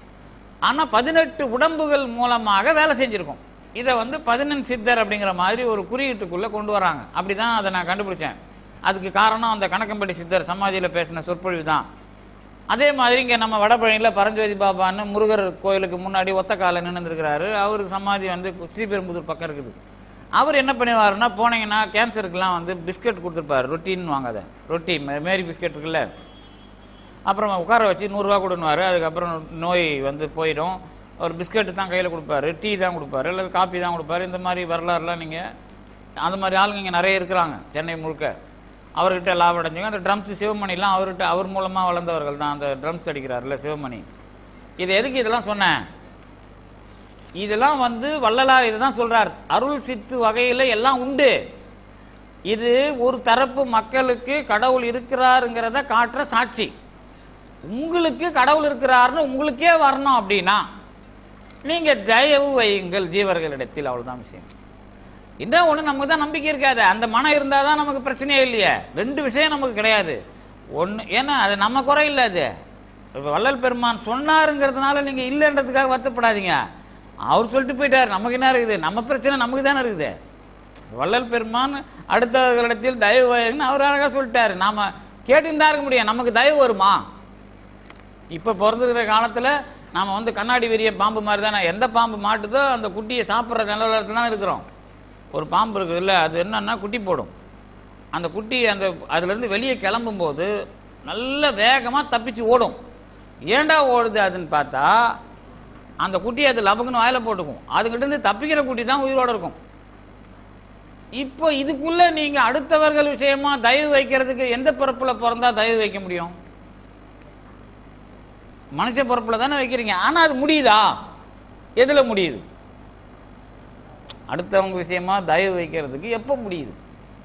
ஆனால் பதினெட்டு உடம்புகள் மூலமாக வேலை செஞ்சுருக்கோம் இதை வந்து பதினெண் சித்தர் அப்படிங்கிற மாதிரி ஒரு குறியீட்டுக்குள்ளே கொண்டு வராங்க அப்படி தான் அதை நான் கண்டுபிடிச்சேன் அதுக்கு காரணம் அந்த கணக்கம்பட்டி சித்தர் சமாதியில் பேசின சொற்பொழிவு தான் அதே மாதிரி இங்கே நம்ம வடபழனியில் பரஞ்சோதி பாபான்னு முருகர் கோயிலுக்கு முன்னாடி ஒத்த கால நின்றுருக்கிறாரு அவருக்கு சமாதி வந்து ஸ்ரீபெரும்புதூர் பக்கம் இருக்குது அவர் என்ன பண்ணுவாருன்னா போனீங்கன்னா கேன்சருக்குலாம் வந்து பிஸ்கட் கொடுத்துருப்பாரு ரொட்டின்னு வாங்க அதை ரொட்டி மே- மேரி பிஸ்கட் இருக்குல்ல அப்புறம் உட்கார வச்சு நூறுரூவா கொடுன்னுவாரு அதுக்கப்புறம் நோய் வந்து போயிடும் ஒரு பிஸ்கட் தான் கையில் கொடுப்பாரு டீ தான் கொடுப்பாரு அல்லது காப்பி தான் கொடுப்பாரு இந்த மாதிரி வரலாறுலாம் நீங்கள் அந்த மாதிரி ஆளுங்க இங்கே நிறைய இருக்கிறாங்க சென்னை முழுக்க அவர்கிட்ட லாபம் அடைஞ்சவங்க அந்த ட்ரம்ஸ் சிவமணிலாம் அவர்கிட்ட அவர் மூலமாக வளர்ந்தவர்கள் தான் அந்த ட்ரம்ஸ் அடிக்கிறார்ல சிவமணி இது எதுக்கு இதெல்லாம் சொன்னேன் இதெல்லாம் வந்து வள்ளலார் இதுதான் சொல்றார் அருள் சித்து வகையில் எல்லாம் உண்டு இது ஒரு தரப்பு மக்களுக்கு கடவுள் இருக்கிறாருங்கிறத காட்டுற சாட்சி உங்களுக்கு கடவுள் இருக்கிறாருன்னு உங்களுக்கே வரணும் அப்படின்னா நீங்க தயவு வையுங்கள் ஜீவர்களிடத்தில் அவ்வளவுதான் விஷயம் இந்த ஒண்ணு நமக்கு தான் நம்பிக்கை இருக்காது அந்த மனம் இருந்தால் தான் நமக்கு பிரச்சனையே இல்லையே ரெண்டு விஷயம் நமக்கு கிடையாது ஒன்று ஏன்னா அது நம்ம குறை இல்லை அது இப்போ வள்ளல் பெருமான் சொன்னாருங்கிறதுனால நீங்க இல்லைன்றதுக்காக வருத்தப்படாதீங்க அவர் சொல்லிட்டு போயிட்டார் நமக்கு என்ன இருக்குது நம்ம பிரச்சனை நமக்கு தானே இருக்குது வள்ளல் பெருமான் அடுத்தவர்களிடத்தில் தயவு வையுங்கன்னு அவர் அழகாக சொல்லிட்டாரு நாம கேட்டுன்னு தான் இருக்க முடியும் நமக்கு தயவு வருமா இப்போ பிறந்திருக்கிற காலத்தில் நாம் வந்து கண்ணாடி விரிய பாம்பு மாதிரி தானே எந்த பாம்பு மாட்டுதோ அந்த குட்டியை சாப்பிட்ற நிலவரத்தில் தான் இருக்கிறோம் ஒரு பாம்பு இருக்குதுல்ல அது என்னன்னா குட்டி போடும் அந்த குட்டி அந்த அதுலேருந்து வெளியே கிளம்பும்போது நல்ல வேகமாக தப்பிச்சு ஓடும் ஏன்டா ஓடுது அதுன்னு பார்த்தா அந்த குட்டி அது லபக்குன்னு வாயில போட்டுக்கும் அதுகிட்ட இருந்து தப்பிக்கிற குட்டி தான் உயிரோட இருக்கும் இப்போ இதுக்குள்ள நீங்க அடுத்தவர்கள் விஷயமா தயவு வைக்கிறதுக்கு எந்த பிறப்புல பிறந்தா தயவு வைக்க முடியும் மனுஷ பிறப்புல தானே வைக்கிறீங்க ஆனா அது முடியுதா எதுல முடியுது அடுத்தவங்க விஷயமா தயவு வைக்கிறதுக்கு எப்போ முடியுது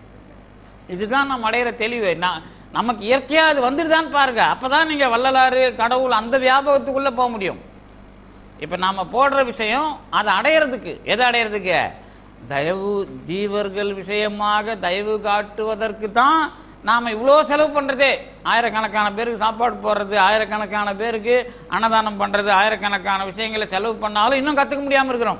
இதுதான் நம்ம அடையிற தெளிவு நான் நமக்கு இயற்கையாக அது வந்துடுதான்னு பாருங்க அப்பதான் நீங்க வள்ளலாறு கடவுள் அந்த வியாபகத்துக்குள்ள போக முடியும் இப்போ நாம போடுற விஷயம் அதை அடையிறதுக்கு எதை அடையிறதுக்கு தயவு ஜீவர்கள் விஷயமாக தயவு காட்டுவதற்கு தான் நாம் இவ்வளோ செலவு பண்ணுறதே ஆயிரக்கணக்கான பேருக்கு சாப்பாடு போடுறது ஆயிரக்கணக்கான பேருக்கு அன்னதானம் பண்ணுறது ஆயிரக்கணக்கான விஷயங்களை செலவு பண்ணாலும் இன்னும் கற்றுக்க முடியாமல் இருக்கிறோம்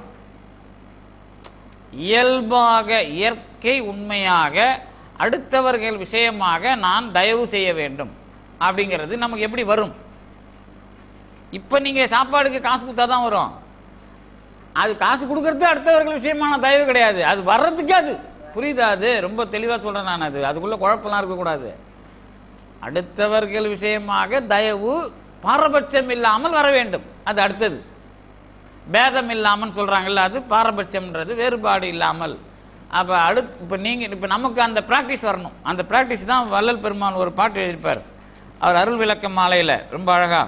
இயல்பாக இயற்கை உண்மையாக அடுத்தவர்கள் விஷயமாக நான் தயவு செய்ய வேண்டும் அப்படிங்கிறது நமக்கு எப்படி வரும் இப்போ நீங்கள் சாப்பாடுக்கு காசு கொடுத்தா தான் வரும் அது காசு கொடுக்கறது அடுத்தவர்கள் விஷயமான தயவு கிடையாது அது வர்றதுக்கே அது புரியுதா அது ரொம்ப தெளிவாக சொல்கிறேன் நான் அது அதுக்குள்ளே குழப்பம்லாம் இருக்கக்கூடாது அடுத்தவர்கள் விஷயமாக தயவு பாரபட்சம் இல்லாமல் வர வேண்டும் அது அடுத்தது பேதம் இல்லாமல் சொல்கிறாங்கல்ல அது பாரபட்சம்ன்றது வேறுபாடு இல்லாமல் அப்போ அடுத்து இப்போ நீங்கள் இப்போ நமக்கு அந்த ப்ராக்டிஸ் வரணும் அந்த ப்ராக்டிஸ் தான் வள்ளல் பெருமான் ஒரு பாட்டு எழுதியிருப்பார் அவர் அருள் விளக்க மாலையில் ரொம்ப அழகாக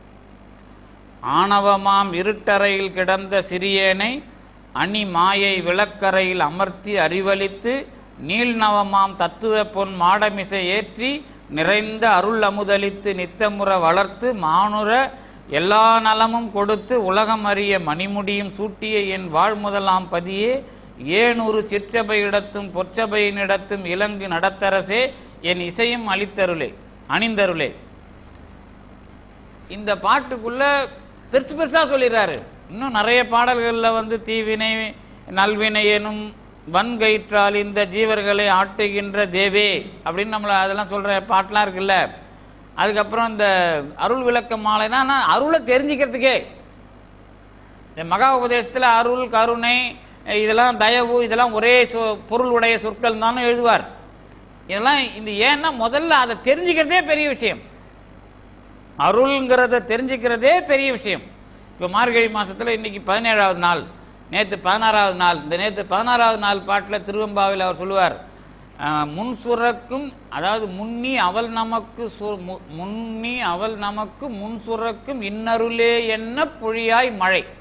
ஆணவமாம் இருட்டறையில் கிடந்த சிறியேனை அணி மாயை விளக்கரையில் அமர்த்தி அறிவளித்து நீள்நவமாம் தத்துவ பொன் மாடமிசை ஏற்றி நிறைந்த அருள் அமுதளித்து நித்தமுற வளர்த்து மானுர எல்லா நலமும் கொடுத்து உலகம் அறிய மணிமுடியும் சூட்டிய என் வாழ்முதலாம் பதியே ஏனூறு சிற்சபையிடத்தும் பொற்சபையினிடத்தும் இலங்கு நடத்தரசே என் இசையும் அளித்தருளே அணிந்தருளே இந்த பாட்டுக்குள்ள பெருசு பெருசா சொல்லிடுறாரு இன்னும் நிறைய பாடல்களில் வந்து தீவினை நல்வினை எனும் வன்கயிற்றால் இந்த ஜீவர்களை ஆட்டுகின்ற தேவே அப்படின்னு நம்மளை அதெல்லாம் சொல்ற பாட்டெலாம் இருக்குல்ல அதுக்கப்புறம் இந்த அருள் விளக்க மாலைனா நான் அருளை தெரிஞ்சுக்கிறதுக்கே இந்த மகா உபதேசத்தில் அருள் கருணை இதெல்லாம் தயவு இதெல்லாம் ஒரே சொ பொருள் உடைய சொற்கள் தானும் எழுதுவார் இதெல்லாம் இந்த ஏன்னா முதல்ல அதை தெரிஞ்சுக்கிறதே பெரிய விஷயம் அருள்ங்கிறத தெரிஞ்சுக்கிறதே பெரிய விஷயம் இப்போ மார்கழி மாசத்துல இன்னைக்கு பதினேழாவது நாள் நேற்று பதினாறாவது நாள் இந்த நேற்று பதினாறாவது நாள் பாட்டில் திருவம்பாவில் அவர் சொல்லுவார் அஹ், முன் சுரக்கும் அதாவது முன்னி அவள் நமக்கு சு- மு- முன்னி அவள் நமக்கு முன் சுரக்கும் இன்னருளே என்ன பொழியாய் மழை